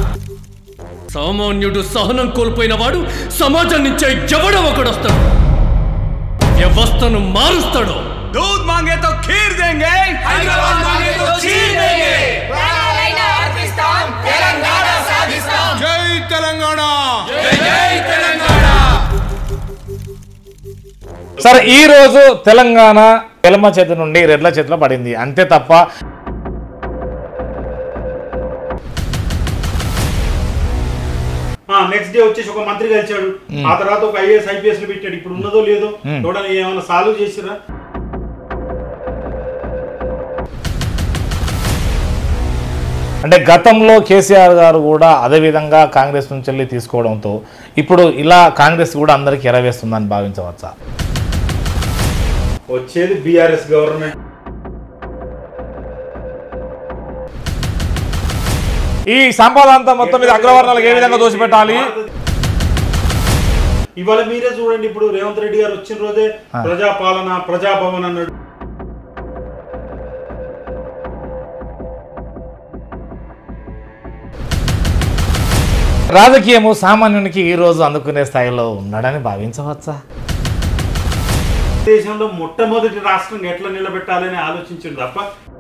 సామాన్యుడు సహనం కోల్పోయిన వాడు సమాజం నుంచే ఎవడో ఒకడొస్తాడు వ్యవస్థను మారుస్తాడు दूध मांगे तो खीर देंगे हैदराबाद मांगे तो चीर देंगे ప్రాణాలైనా అర్పిస్తాం తెలంగాణ సాధిస్తాం జై తెలంగాణ జై తెలంగాణ సరే ఈ రోజు తెలంగాణ ఎలమ చేతి నుండి రెడ్ల చేతిలో పడింది అంతే తప్ప నెక్స్ట్ డే వచ్చేసి ఒక మంత్రి కలిచాడు ఆ తర్వాత ఒక ఐఏఎస్ ఐపీఎస్ పెట్టాడు ఇప్పుడు ఉన్నదో లేదో చూడండి ఏమైనా సాల్వ్ చేసిరా అంటే గతంలో కేసీఆర్ గారు కూడా అదే విధంగా కాంగ్రెస్ నుంచి వెళ్ళి తీసుకోవడంతో ఇప్పుడు ఇలా కాంగ్రెస్ కూడా అందరికి ఎరవేస్తుందని భావించవచ్చా వచ్చేది బీఆర్ఎస్ గవర్నమెంట్ ఈ సంపద అంతా మొత్తం మీద అగ్రవర్ణాలకు ఏ విధంగా దోచిపెట్టాలి ఇవాళ మీరే చూడండి ఇప్పుడు రేవంత్ రెడ్డి గారు వచ్చిన రోజే ప్రజాపాలన ప్రజాభవన్ అన్నాడు రాజకీయము సామాన్యునికి ఈ రోజు అందుకునే స్థాయిలో ఉన్నాడని భావించవచ్చా దేశంలో మొట్టమొదటి రాష్ట్రం ఎట్లా నిలబెట్టాలని ఆలోచించిండు తప్ప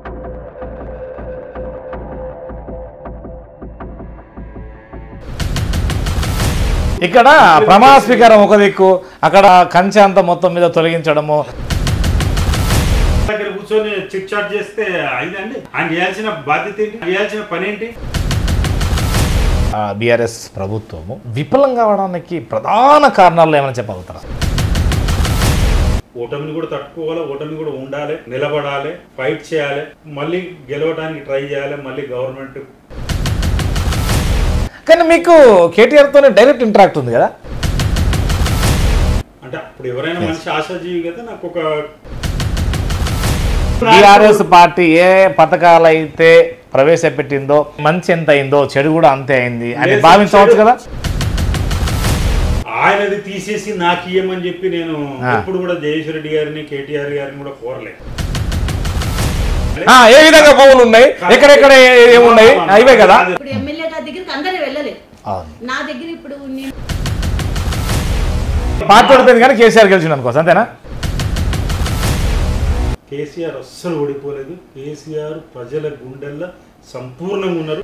ఇక్కడ ప్రమాణ స్వీకారం ఒక దిక్కు అక్కడ కంచె అంతా మొత్తం మీద తొలగించడము దగ్గర కూర్చొని చిట్ చాట్ చేస్తే అయిందండి ఆయన చేయాల్సిన బాధ్యత ఏంటి ఆయన చేయాల్సిన పని ఏంటి బీఆర్ఎస్ ప్రభుత్వము విఫలం కావడానికి ప్రధాన కారణాలు ఏమైనా చెప్పగలుగుతారా ఓటమిని కూడా తట్టుకోవాలి ఓటమి కూడా ఉండాలి నిలబడాలి ఫైట్ చేయాలి మళ్ళీ గెలవడానికి ట్రై చేయాలి మళ్ళీ గవర్నమెంట్ కానీ మీకు కేటీఆర్తోనే డైరెక్ట్ ఇంటరాక్ట్ ఉంది కదా అంటే అప్పుడు ఎవరైనా మనిషి ఆశాజీవి కదా నాకు ఒక బీఆర్ఎస్ పార్టీ ఏ పథకాలు అయితే ప్రవేశపెట్టిందో మంచి ఎంత అయిందో చెడు కూడా అంతే అయింది అని లేదు, భావించవచ్చు చెడు- కదా ఆయనది తీసేసి నాకు ఇయ్యమని చెప్పి నేను ఆ. ఎప్పుడు కూడా జయేశ్వర రెడ్డి గారిని కేటీఆర్ గారిని కూడా కోరలేదు ఆ, ఏ విధంగా భూములు ఉన్నాయి ఎక్కడెక్కడ ఏ- ఏమున్నాయి అవే కదా ఇప్పుడు ఎమ్మెల్యే గారి దగ్గరికి అందరూ వెళ్ళలేదు అవును. నా దగ్గర ఇప్పుడు నేను పార్టీ ఓడిపోయింది కానీ కేసీఆర్ గెలిచింది అనుకోవచ్చు అంతేనా కేసీఆర్ అస్సలు ఓడిపోలేదు కేసీఆర్ ప్రజల గుండెల్లో సంపూర్ణంగా ఉన్నారు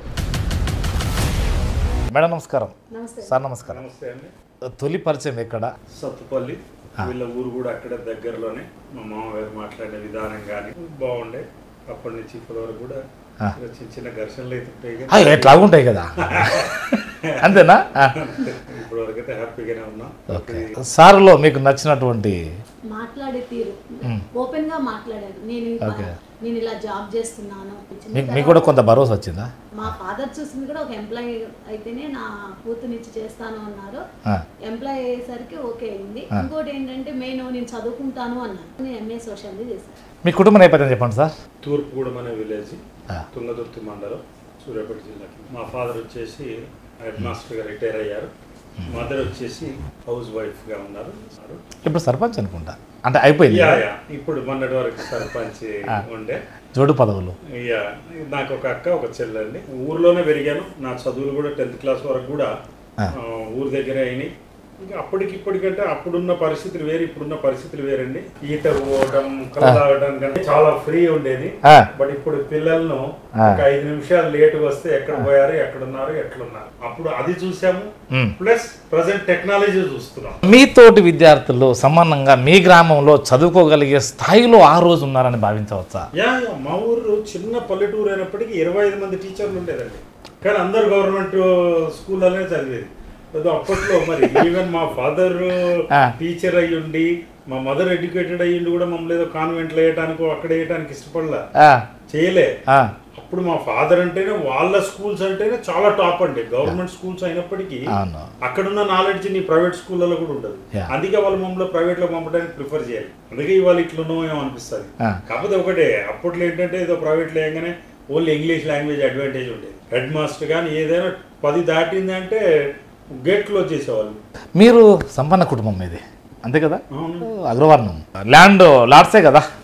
మేడం నమస్కారం నమస్తే సార్ నమస్కారం నమస్తే అండి తొలి పరిచయం ఎక్కడ సత్తుపల్లి వీళ్ళ ఊరు కూడా అక్కడ దగ్గరలోనే మా మామగారు మాట్లాడే విధానం కానీ బాగుండే అప్పటి నుంచి ఇప్పటి వరకు కూడా ఆ. చిన్న చిన్న ఘర్షణలు అయితే ఉంటాయి ఆ, కానీ ఎట్లా ఉంటాయి కదా అంతేనా ఆ. ఇప్పటి వరకు అయితే హ్యాపీగానే ఉన్నాం ఓకే సార్లో మీకు నచ్చినటువంటి మాట్లాడే తీరు ఓపెన్ గా మాట్లాడారు నేను ఈ ప- ఓకే. నేను ఇలా జాబ్ చేస్తున్నాను మీకు మీకు కూడా కొంత భరోసా వచ్చిందా మా ఫాదర్ చూసింది కూడా ఒక ఎంప్లాయీ అయితేనే నా కూతురునిచ్చి చేస్తాను అన్నారు ఆ, ఎంప్లాయ్ అయ్యేసరికి ఓకే అయింది ఆ. ఇంకోటి ఏంటంటే నేను నేను చదువుకుంటాను అన్నాను నేను ఎంఏ సోషల్ చేశాను మీ కుటుంబ నేపథ్యం చెప్పండి సార్ తూర్పుగూడెం అనే విలేజ్ ఆ. తుంగతుర్తి మండలం సూర్యాపేట జిల్లాకి మా ఫాదర్ వచ్చేసి హెడ్ మాస్టర్గా రిటైర్ అయ్యారు మదర్ వచ్చేసి హౌస్ వైఫ్గా ఉన్నారు ఇప్పుడు సర్పంచ్ అనుకుంటా అంటే అయిపోయింది యా యా ఇప్పుడు మొన్నటి వరకు సర్పంచ్ ఉండే జోడు పదవులు యా నాకు ఒక అక్క ఒక చెల్లండి ఊర్లోనే పెరిగాను నా చదువులు కూడా టెన్త్ క్లాస్ వరకు కూడా ఆ. ఆ, ఊరు దగ్గరే అయినాయి ఇంకా అప్పటికి ఇప్పటికంటే అప్పుడున్న పరిస్థితులు వేరు ఇప్పుడున్న పరిస్థితులు వేరండి ఈత పోవడం కళ్ళు తాగడం కంటే చాలా ఫ్రీ ఉండేది ఆ, బట్ ఇప్పుడు పిల్లలను ఆ. ఒక ఐదు నిమిషాలు లేట్ వస్తే ఎక్కడ పోయారు ఎక్కడున్నారు ఎట్లున్నారు అప్పుడు అది చూసాము మ్. ప్లస్ ప్రజెంట్ టెక్నాలజీ చూస్తున్నాం మీతోటి విద్యార్థులు సమానంగా మీ గ్రామంలో చదువుకోగలిగే స్థాయిలో ఆ రోజు ఉన్నారని భావించవచ్చా యా యా, మా ఊరు చిన్న పల్లెటూరు అయినప్పటికీ ఇరవై ఐదు మంది టీచర్లు ఉండేదండి కానీ అందరు గవర్నమెంట్ స్కూల్లోనే చదివేది ఏదో అప్పట్లో మరి ఈవెన్ మా ఫాదర్ ఆ. టీచర్ అయ్యుండి మా మదర్ ఎడ్యుకేటెడ్ అయ్యిండి కూడా మమ్మల్ని ఏదో కాన్వెంట్లో వేయటానికో అక్కడ వేయటానికి ఇష్టపడలా ఆ, చేయలే ఆ, అప్పుడు మా ఫాదర్ అంటేనే వాళ్ళ స్కూల్స్ అంటేనే చాలా టాప్ అండి గవర్నమెంట్ స్కూల్స్ అయినప్పటికీ అవును అక్కడున్న నాలెడ్జ్ నీ ప్రైవేట్ స్కూళ్ళలో కూడా ఉండదు Yeah. అందుకే వాళ్ళు మమ్మల్ని ప్రైవేట్ లో పంపడానికి ప్రిఫర్ చేయాలి అందుకే ఇవాళ ఇట్లున్నామో ఏమో అనిపిస్తుంది Ah. కాకపోతే ఒకటే అప్పట్లో ఏంటంటే ఏదో ప్రైవేట్ లేయంగానే ఓన్లీ ఇంగ్లీష్ లాంగ్వేజ్ అడ్వాంటేజ్ ఉండేది హెడ్ మాస్టర్ కానీ ఏదైనా పది దాటిందంటే గేట్ క్లోజ్ చేసేవాళ్ళు మీరు సంపన్న కుటుంబం మీది అంతే కదా అవును అగ్రవర్ణం ల్యాండ్ లాట్సే కదా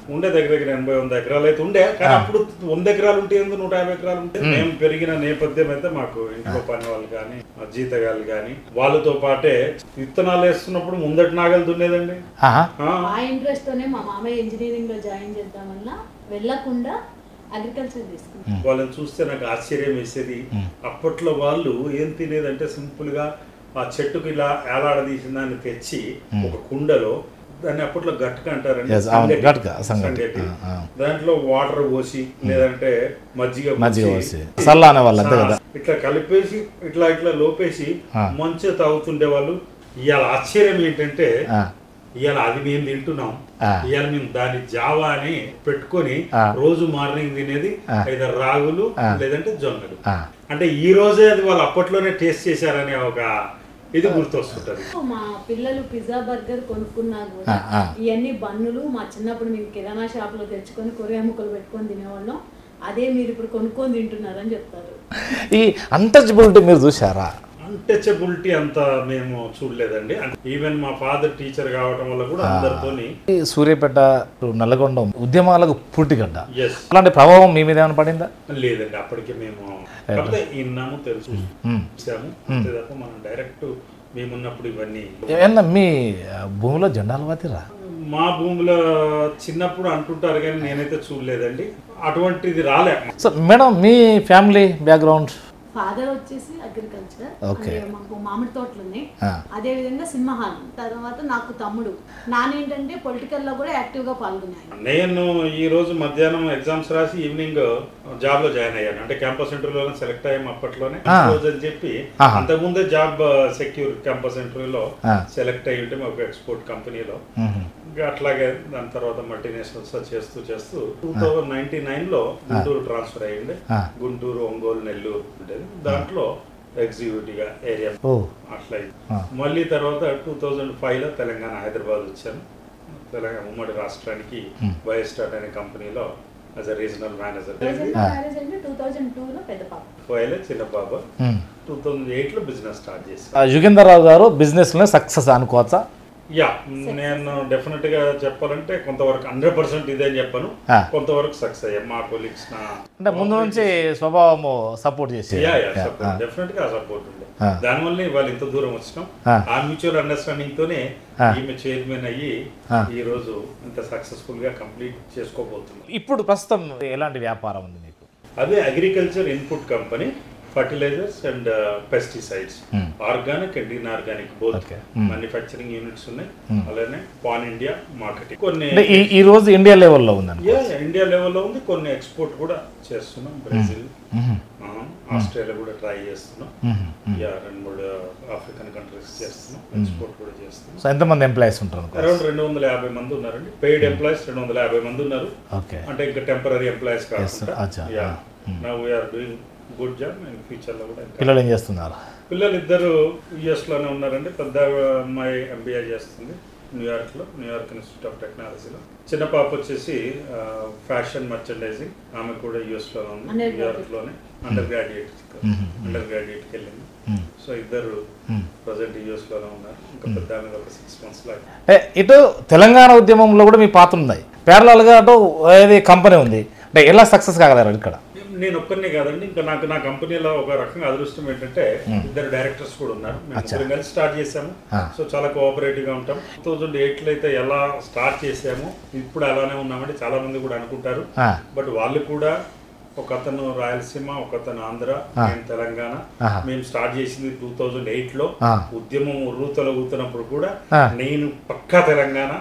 ఉండే దగ్గర దగ్గర ఎనభై వంద ఎకరాలు అయితే ఉండే కానీ అప్పుడు వంద ఎకరాలు ఉంటే ఎందుకు నూట యాభై ఎకరాలు ఉంటే మేము పెరిగిన నేపథ్యం అయితే మాకు ఇంట్లో పని వాళ్ళు కానీ మా జీతగాళ్ళు కానీ వాళ్ళతో పాటే విత్తనాలు వేస్తున్నప్పుడు ముందటి నాగలు దున్నేదండి ఆహా. ఆ, ఆ ఇంట్రెస్ట్ తోనే మా మామయ్య ఇంజనీరింగ్ లో జాయిన్ చేద్దామన్నా వెళ్ళకుండా అగ్రికల్చర్ తీసుకున్నాం వాళ్ళని చూస్తే నాకు ఆశ్చర్యం వేసేది అప్పట్లో వాళ్ళు ఏం తినేదంటే సింపుల్ గా ఆ చెట్టుకి ఇలా ఏలాడదీసిన దాన్ని తెచ్చి ఒక కుండలో దాన్ని అప్పట్లో గట్క అంటారండి Yes, అవును, సంగటి. గట్క, సంగటి. సంగటి. ఆ, ఆ. దాంట్లో వాటర్ పోసి లేదంటే మజ్జిగ మజ్జిగ పోసి, పోసి సల్లా అనేవాళ్ళు అంతే కదా ఆ, ఇట్లా కలిపేసి ఇట్లా ఇట్లా లోపేసి ఆ. మంచిగా తాగుతుండే వాళ్ళు ఇవాళ ఆశ్చర్యం ఏంటంటే ఆ, ఇవాళ అది మేము తింటున్నాం ఆ. ఇవాళ మేము దాని జావా అని పెట్టుకొని ఆ. రోజు మార్నింగ్ తినేది ఆ. either రాగులు ఆ. లేదంటే జొన్నలు ఆ. అంటే ఈ రోజే అది వాళ్ళు అప్పట్లోనే టేస్ట్ చేశారనే ఒక ఇది గుర్తొస్తుంటది మా పిల్లలు పిజ్జా బర్గర్ కొనుక్కున్నా కూడా ఆ, ఆ. ఇవన్నీ బన్నులు మా చిన్నప్పుడు మేము కిరాణా షాప్ లో తెచ్చుకొని కొరియా ముక్కలు పెట్టుకొని తినేవాళ్ళం అదే మీరు ఇప్పుడు కొనుక్కొని తింటున్నారని చెప్తారు ఈ అన్టచబిలిటీ మీరు చూసారా అన్టచబిలిటీ అంత మేము చూడలేదండి ఈవెన్ మా ఫాదర్ టీచర్ కావటం వల్ల కూడా అందరితోని ఈ సూర్యాపేట నల్లగొండ ఉద్యమాలకు పుట్టిగడ్డ ఎస్ అలాంటి ప్రభావం మీ మీద ఏమైనా పడిందా లేదండి అప్పటికే మేము కాకపోతే విన్నాము తెలుసు మ్మ్. చూసాము అంతే తప్ప మనం డైరెక్ట్ మేమున్నప్పుడు ఇవన్నీ ఏమన్నా మీ ఆ, భూమిలో జెండాలు వాతిరా మా భూమిలో చిన్నప్పుడు అంటుంటారు కానీ నేనైతే చూడలేదండి అటువంటిది రాలే సో మేడం మీ ఫ్యామిలీ బ్యాక్గ్రౌండ్ ఫాదర్ వచ్చేసి అగ్రికల్చర్ Okay. అంటే మాకు మామిడి తోటలు ఉన్నాయి ఆ. అదే విధంగా సింహహారం తర్వాత నాకు తమ్ముడు నానేంటంటే పొలిటికల్ లో కూడా యాక్టివ్ గా పాల్గొన్నాను నేను ఈ రోజు మధ్యాహ్నం ఎగ్జామ్స్ రాసి ఈవినింగ్ జాబ్ లో జాయిన్ అయ్యాను అంటే క్యాంపస్ ఇంటర్వ్యూలో సెలెక్ట్ అయ్యాం అప్పట్లోనే ఆ. ఈ రోజు అని చెప్పి ఆహా. అంతకుముందే జాబ్ సెక్యూర్ క్యాంపస్ ఇంటర్వ్యూలో ఆ. సెలెక్ట్ అయ్యి ఉంటే ఒక ఎక్స్పోర్ట్ కంపెనీలో మ్మ్. ఇంకా అట్లాగే దాని తర్వాత మల్టీనేషనల్స్ చేస్తూ చేస్తూ టూ థౌజండ్ నైన్టీ నైన్ లో గుంటూరు ట్రాన్స్ఫర్ అయ్యింది ఆ. గుంటూరు ఒంగోలు నెల్లూరు ఉండేది దాంట్లో ఎగ్జిక్యూటివ్ గా ఏరియా ఓ అట్లా అయింది. ఆ. మళ్ళీ తర్వాత టూ థౌజండ్ ఫైవ్ లో తెలంగాణ హైదరాబాద్ వచ్చాను తెలంగాణ ఉమ్మడి రాష్ట్రానికి బయోస్టార్ట్ అనే కంపెనీలో as a regional manager marriage అంటే టూ థౌజండ్ టూ లో పెద్ద పాప ఫైవ్ చిన్న బాబా మ్మ్. టూ థౌజండ్ ఎయిట్ లో బిజినెస్ స్టార్ట్ చేశాను ఆ, యుగేందర్ రావు గారు బిజినెస్లో సక్సెస్ అనుకోవచ్చా యా నేను డెఫినెట్ గా చెప్పాలంటే కొంతవరకు హండ్రెడ్ పర్సెంట్ ఇదే అని చెప్పాను ఆ. కొంతవరకు సక్సెస్ అయ్యా మా కొలీగ్స్ నా అంటే ముందు నుంచి స్వభావము సపోర్ట్ చేసి యా యా సపోర్ట్ డెఫినెట్ గా సపోర్ట్ ఉంది ఆ. దానివల్ల ఇవాళ ఇంత దూరం వచ్చినాం ఆ. ఆ మ్యూచువల్ అండర్స్టాండింగ్ తోనే ఆ. ఈమె చైర్మన్ అయ్యి ఆ. ఈ రోజు ఇంత సక్సెస్ఫుల్ గా కంప్లీట్ చేసుకోబోతున్నాం ఇప్పుడు ప్రస్తుతం ఎలాంటి వ్యాపారం ఉంది మీకు అదే agriculture input company fertilisers and pesticides Hmm. Organic and inorganic both Okay. Hmm. Manufacturing units ఉన్నాయి అలానే పాన్ ఇండియా మార్కెటింగ్ కొన్ని అంటే ఈ ఈ రోజు ఇండియా లెవెల్లో ఉందండి యా ఇండియా లెవెల్లో ఉంది కొన్ని ఎక్స్పోర్ట్ కూడా చేస్తున్నాం బ్రెజిల్ ఆ, ఆస్ట్రేలియా కూడా ట్రై చేస్తున్నాం యా రెండు మూడు ఆఫ్రికన్ కంట్రీస్ చేస్తున్నాం ఎక్స్పోర్ట్ కూడా చేస్తున్నాం సో ఎంతమంది ఎంప్లాయీస్ ఉంటారు అనుకో అరౌండ్ రెండు వందల యాభై మంది ఉన్నారండి పెయిడ్ ఎంప్లాయీస్ రెండు వందల యాభై మంది ఉన్నారు ఓకే అంటే ఇంకా టెంపరీ ఎంప్లాయీస్ కాకుండా అచ్చా. Yeah Hmm. Now we're doing good job and future లో కూడా ఇంకా పిల్లలు ఏం చేస్తున్నారు పిల్లలు ఇద్దరు యుఎస్ లోనే ఉన్నారండి పెద్ద అమ్మాయి ఎంబీఏ చేస్తుంది న్యూయార్క్ లో న్యూయార్క్ ఇన్స్టిట్యూట్ ఆఫ్ టెక్నాలజీలో చిన్న పాప వచ్చేసి ఫ్యాషన్ మర్చండైజింగ్ ఆమె కూడా యుఎస్ లోనే ఉంది Undergraduate. న్యూయార్క్ York undergraduate undergraduate కి వెళ్ళింది Hmm. సో ఇద్దరు Hmm. ప్రజెంట్ యుఎస్ లోనే ఉన్నారు ఇంకా పెద్ద ఆమె ఒక సిక్స్ మంత్స్ లో అంటే ఇటు తెలంగాణ ఉద్యమంలో కూడా మీ పాత్ర ఉంది ప్యారలల్గా అటు ఏది కంపెనీ ఉంది అంటే ఎలా సక్సెస్ కాగలరు ఇక్కడ నేను ఒక్కరినే కాదండి ఇంకా నాకు నా కంపెనీలో ఒక రకంగా అదృష్టం ఏంటంటే ఇద్దరు డైరెక్టర్స్ కూడా ఉన్నారు మేము అచ్చా. ఇద్దరం కలిసి స్టార్ట్ చేసాము ఆ. సో చాలా కోఆపరేటివ్ గా ఉంటాం టూ థౌజండ్ ఎయిట్ లో అయితే ఎలా స్టార్ట్ చేసాము ఇప్పుడు అలానే ఉన్నామని చాలా మంది కూడా అనుకుంటారు ఆ, బట్ వాళ్ళు కూడా ఒక అతను రాయలసీమ ఒక అతను ఆంధ్ర ఆ. నేను తెలంగాణ ఆహా. మేము స్టార్ట్ చేసింది టూ థౌజండ్ ఎయిట్ లో ఆ. ఉద్యమం ఉర్రూతలగుతున్నప్పుడు కూడా ఆ. నేను పక్కా తెలంగాణ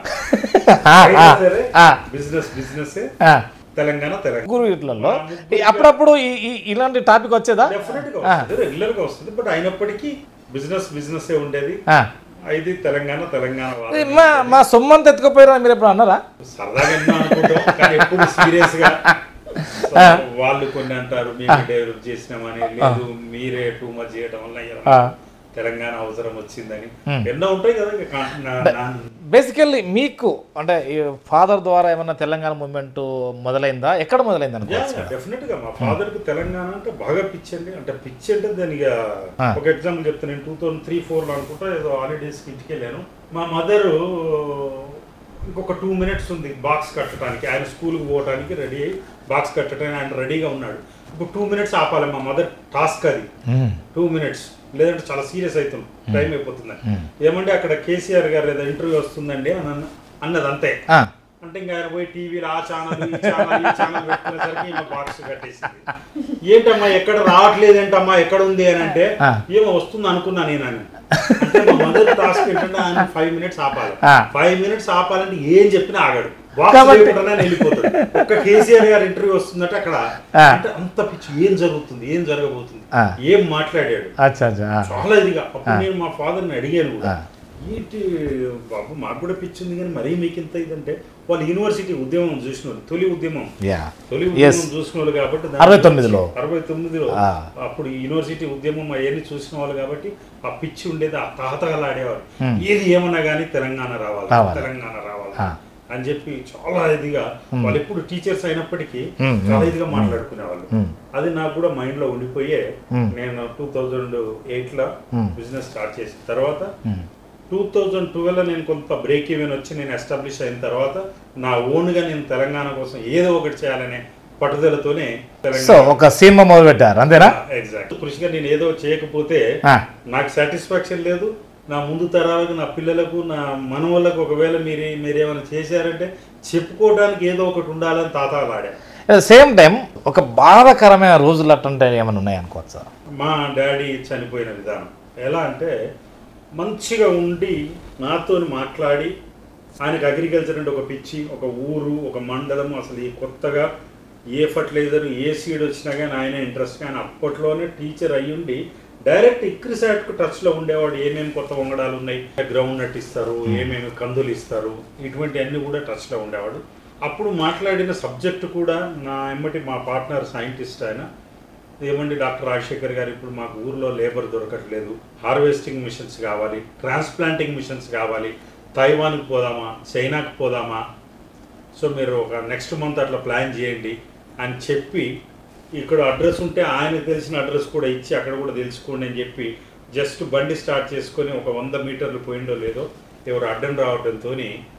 ఆ, ఆ, ఆ, బిజినెస్ బిజినెస్ ఆ. తెలంగాణ తెలంగాణ ముగ్గురు వీటిలలో ఈ అప్పుడప్పుడు ఈ- ఈ- ఇలాంటి టాపిక్ వచ్చేదా డెఫినెట్ గా వస్తుంది రెగ్యులర్ గా వస్తుంది బట్ అయినప్పటికీ బిజినెస్ బిజినెస్ ఏ ఉండేది ఆ. ఇది తెలంగాణ తెలంగాణ ఇది వాళ్ళది. మా మా సొమ్మంత ఎత్తుకుపోయారా మీరు ఎప్పుడు అన్నారా సరదాగా ఎన్నో అనుకుంటాం కానీ ఎప్పుడు సీరియస్ గా సో వాళ్ళు కొన్ని అంటారు మేము డెవలప్ చేసినామని లేదు మీరే టూ మచ్ చేయడం వల్ల ఇలా ఆ. తెలంగాణ అవసరం వచ్చిందని Hmm. ఎన్నో ఉంటాయి కదా ఇక కా- నా- నా- బేసికల్లీ మీకు అంటే ఫాదర్ ద్వారా ఏమన్నా తెలంగాణ మూమెంట్ మొదలైందా ఎక్కడ మొదలైంది అనుకోవచ్చు డెఫినెట్ గా మా ఫాదర్ కి తెలంగాణ అంటే బాగా పిచ్చి అండి అంటే పిచ్చి అంటే దానికి ఆ. ఒక ఎగ్జాంపుల్ చెప్తాను నేను టూ థౌసండ్ త్రీ ఫోర్ లో అనుకుంటా ఏదో హాలిడేస్ కి ఇంటికి వెళ్ళాను మా మదర్ ఇంకొక టూ మినిట్స్ ఉంది బాక్స్ కట్టడానికి ఆయన స్కూల్కి పోవడానికి రెడీ అయ్యి బాక్స్ కట్టడానికి ఆయన రెడీగా ఉన్నాడు ఇప్పుడు టూ మినిట్స్ ఆపాలి మా మదర్ టాస్క్ అది మ్మ్. టూ మినిట్స్ లేదంటే చాలా సీరియస్ అవుతుంది టైం అయిపోతుంది ఏమంటే అక్కడ కేసీఆర్ గారు ఏదో ఇంటర్వ్యూ వస్తుందండి అని అన్న- అన్నది అంతే ఆ, అంటే ఇంకా ఆయన పోయి టీవీలో ఆ ఛానల్ ఈ ఛానల్ ఈ ఛానల్ పెట్టుకునేసరికి ఈమె బాక్స్ కట్టేసింది ఏంటమ్మా ఎక్కడ రావట్లేదు ఏంటమ్మా ఎక్కడ ఉంది అని అంటే ఆ. ఏమో వస్తుంది అనుకున్నా నేను అని అంటే మా మదర్ టాస్క్ ఏంటంటే ఆయన ఫైవ్ మినిట్స్ ఆపాలి ఆ. ఫైవ్ మినిట్స్ ఆపాలంటే ఏం చెప్పినా ఆగాడు బాక్స్ కాబట్టి- లేకుండానే వెళ్ళిపోతాడు ఒక్క కేసీఆర్ గారి ఇంటర్వ్యూ వస్తుందంటే అక్కడ ఆ. అంటే అంత పిచ్చి ఏం జరుగుతుంది ఏం జరగబోతుంది ఆ. ఏం మాట్లాడాడు అచ్చా అచ్చా ఆ, చాలా ఇదిగా అప్పుడు ఆ. నేను మా ఫాదర్ని అడిగాను కూడా ఆ. ఏంటి బాబు మాకు కూడా పిచ్చి ఉంది కానీ మరీ మీకు ఇంత ఇదంటే వాళ్ళు యూనివర్సిటీ ఉద్యమం చూసిన వాళ్ళు తొలి ఉద్యమం యా తొలి Yes. ఉద్యమం చూసిన వాళ్ళు కాబట్టి దాని అరవై గురించి- తొమ్మిదిలో. అరవై తొమ్మిదిలో ఆ. అప్పుడు యూనివర్సిటీ ఉద్యమం అవన్నీ చూసిన వాళ్ళు కాబట్టి ఆ పిచ్చి ఉండేది ఆ తాతగలాడేవారు Hmm. ఏది ఏమన్నా కానీ తెలంగాణ రావాలి రావాలి. తెలంగాణ రావాలి ఆ. అని చెప్పి చాలా ఇదిగా వాళ్ళు ఎప్పుడు టీచర్స్ అయినప్పటికీ Hmm. చాలా Hmm. ఇదిగా మాట్లాడుకునేవాళ్ళు Hmm. అది నాకు కూడా మైండ్ లో ఉండిపోయే Hmm. నేను టూ థౌజండ్ ఎయిట్ లో Hmm. బిజినెస్ స్టార్ట్ చేసిన తర్వాత మ్మ్. టూ థౌజండ్ ట్వెల్వ్ నేను కొంత బ్రేక్ ఈవెన్ వచ్చి నేను ఎస్టాబ్లిష్ అయిన తర్వాత నా ఓన్గా నేను తెలంగాణ కోసం ఏదో ఒకటి చేయాలనే పట్టుదలతోనే సో తెలంగాణ ఒక సినిమా మొదలు పెట్టారు అంతేనా ఎగ్జాక్ట్ కృషిగా నేను ఏదో చేయకపోతే ఆ. నాకు సాటిస్ఫాక్షన్ లేదు నా ముందు తరాలకు నా పిల్లలకు నా మనవాళ్ళకు ఒకవేళ మీరు మీరేమైనా చేశారంటే చెప్పుకోవడానికి ఏదో ఒకటి ఉండాలని తాతాలాడా సేమ్ టైం ఒక బాధాకరమైన రోజులు అట్టంటే ఏమైనా ఉన్నాయి అనుకోవచ్చా మా డాడీ చనిపోయిన విధానం ఎలా అంటే మంచిగా ఉండి నాతో మాట్లాడి ఆయనకు అగ్రికల్చర్ అంటే ఒక పిచ్చి ఒక ఊరు ఒక మండలం అసలు ఈ కొత్తగా ఏ ఫర్టిలైజర్ ఏ సీడ్ వచ్చినా కానీ ఆయన ఇంట్రెస్ట్ ఆయన అప్పట్లోనే టీచర్ అయ్యుండి డైరెక్ట్ ఇక్రిసాట్కు టచ్లో ఉండేవాడు ఏమేమి కొత్త వంగడాలు ఉన్నాయి గ్రౌండ్ నట్ ఇస్తారు ఏమేమి కందులు ఇస్తారు ఇటువంటి అన్ని కూడా టచ్లో ఉండేవాడు అప్పుడు మాట్లాడిన సబ్జెక్ట్ కూడా నా ఎమ్మటి మా పార్ట్నర్ సైంటిస్ట్ ఆయన ఏమండి డాక్టర్ రాజశేఖర్ గారు ఇప్పుడు మాకు ఊర్లో లేబర్ దొరకట్లేదు హార్వెస్టింగ్ మిషన్స్ కావాలి ట్రాన్స్ప్లాంటింగ్ మిషన్స్ కావాలి తైవాన్కి పోదామా చైనాకి పోదామా సో మీరు ఒక నెక్స్ట్ మంత్ అట్లా ప్లాన్ చేయండి అని చెప్పి ఇక్కడ అడ్రస్ ఉంటే ఆయనకు తెలిసిన అడ్రస్ కూడా ఇచ్చి అక్కడ కూడా తెలుసుకోండి అని చెప్పి జస్ట్ బండి స్టార్ట్ చేసుకొని ఒక వంద మీటర్లు పోయిండో లేదో ఎవరు అడ్డం రావడంతో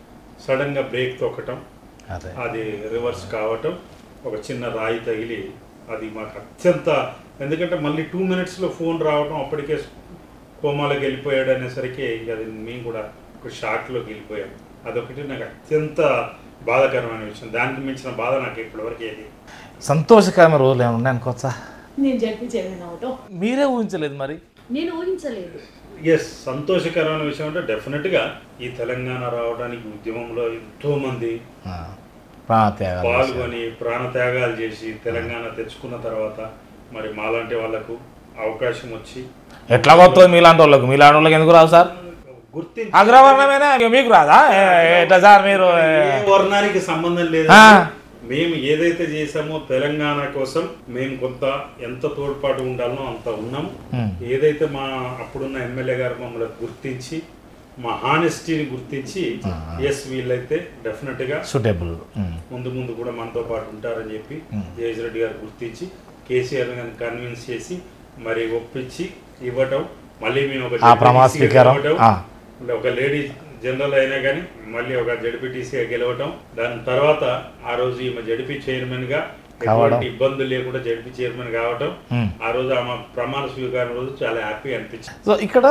సడన్గా బ్రేక్ తొక్కటం అదే అది రివర్స్ కావటం ఒక చిన్న రాయి తగిలి అది మాకు అత్యంత ఎందుకంటే మళ్ళీ టూ మినిట్స్లో ఫోన్ రావటం అప్పటికే కోమాలోకి వెళ్ళిపోయాడు అనేసరికి ఇక అది మేము కూడా ఒక షాక్లోకి వెళ్ళిపోయాం అదొకటి నాకు అత్యంత బాధాకరమైన విషయం దానికి మించిన బాధ నాకు ఇప్పటివరకు ఏది సంతోషకరమైన రోజులు ఏమైనా ఉన్నాయి అనుకోవచ్చా నేను జడ్పి చేయను అవటం మీరే ఊహించలేదు మరి నేను ఊహించలేదు ఎస్ సంతోషకరమైన విషయం అంటే డెఫినెట్గా ఈ తెలంగాణ రావడానికి ఉద్యమంలో ఎంతోమంది ఆ, ప్రాణత్యాగాలు చేశారు. పాల్గొని ప్రాణత్యాగాలు చేసి తెలంగాణ తెచ్చుకున్న తర్వాత మరి మాలాంటి వాళ్ళకు అవకాశం వచ్చి ఎట్లా వస్తుంది మీలాంటి వాళ్ళకు మీలాంటి వాళ్ళకి ఎందుకు రావు సార్ గుర్తించి అగ్రవర్ణమేనా మీకు రాదా ఏ- ఎట్లా సార్ మీరు ఏ వర్ణానికి సంబంధం లేదు ఆ. మేము ఏదైతే చేసామో తెలంగాణ కోసం మేము కొంత ఎంత తోడ్పాటు ఉండాలనో అంత ఉన్నాము Hmm. ఏదైతే మా అప్పుడున్న ఎమ్మెల్యే గారు మమ్మల్ని గుర్తించి మా హానెస్టీని గుర్తించి ఎస్ వీళ్ళైతే డెఫినెట్ గా సూటబుల్ ముందు ముందు కూడా మనతో పాటు ఉంటారని చెప్పి జయేష్ రెడ్డి గారు గుర్తించి కేసీఆర్ గారిని కన్విన్స్ చేసి మరి ఒప్పించి ఇవ్వటం మళ్ళీ మేము ఒక ఆ ప్రమాణ JPTC గా స్వీకారం, గెలవటం, ఆ. ఒక లేడీ జనరల్ అయినా కానీ మళ్ళీ ఒక జడ్పీటీసీగా గెలవటం దాని తర్వాత ఆ రోజు ఈమె జడ్పీ చైర్మన్ గా కావడం. ఎటువంటి ఇబ్బందులు లేకుండా జడ్పీ చైర్మన్ కావటం Hmm. ఆ రోజు ఆమె ప్రమాణ స్వీకారం రోజు చాలా హ్యాపీ అనిపించింది సో ఇక్కడ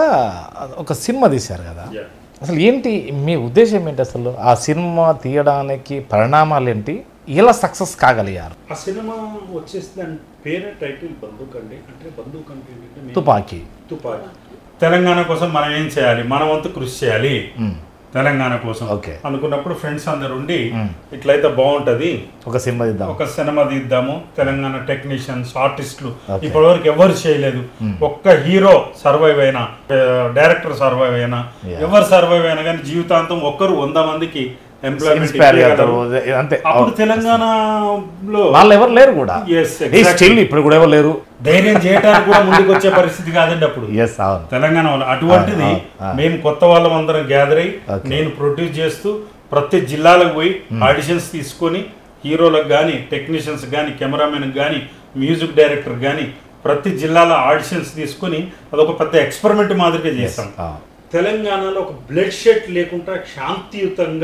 ఒక సినిమా తీశారు కదా Yeah. అసలు ఏంటి మీ ఉద్దేశం ఏంటి అసలు ఆ సినిమా తీయడానికి పరిణామాలు ఏంటి ఇలా సక్సెస్ కాగలిగారు ఆ సినిమా వచ్చేసి దాని పేరే టైటిల్ బందూక్ అండి అంటే బందూక్ అంటే ఏంటంటే మేము- తుపాకీ తుపాకీ తెలంగాణ కోసం మనం ఏం చేయాలి మన వంతు కృషి చేయాలి మ్మ్. తెలంగాణ కోసం ఓకే. అనుకున్నప్పుడు ఫ్రెండ్స్ అందరు ఉండి మ్మ్. ఇట్లయితే బాగుంటది ఒక సినిమా తీద్దాం ఒక సినిమా తీద్దాము తెలంగాణ టెక్నీషియన్స్ ఆర్టిస్టులు ఓకే. ఇప్పటివరకు ఎవరు చేయలేదు ఒక్క హీరో సర్వైవ్ అయినా డైరెక్టర్ సర్వైవ్ అయినా Yeah. ఎవరు సర్వైవ్ అయినా కానీ జీవితాంతం ఒక్కరు వంద మందికి ఎంప్లాయ్మెంట్ ఇన్స్పైర్ చేస్తారు అంతే అప్పుడు తెలంగాణలో వాళ్ళు ఎవరు లేరు కూడా Yes, exactly. స్టిల్ ఇప్పుడు కూడా ఎవరు లేరు ధైర్యం చేయడానికి కూడా ముందుకు వచ్చే పరిస్థితి కాదండి అప్పుడు ఎస్ అవును తెలంగాణ వాళ్ళు అటువంటిది ఆ, ఆ, ఆ. మేము కొత్త వాళ్ళం అందరం గ్యాదర్ అయ్యి Okay. నేను ప్రొడ్యూస్ చేస్తూ ప్రతి జిల్లాలకు పోయి ఆడిషన్స్ తీసుకొని హీరోలకు కానీ టెక్నీషియన్స్ కానీ కెమెరామెన్ కానీ మ్యూజిక్ డైరెక్టర్ కానీ ప్రతి జిల్లాలో ఆడిషన్స్ తీసుకొని అదొక పెద్ద ఎక్స్పెరిమెంట్ మాదిరిగా చేస్తాం ఆ. తెలంగాణలో ఒక బ్లడ్ షెడ్ లేకుండా శాంతియుతంగా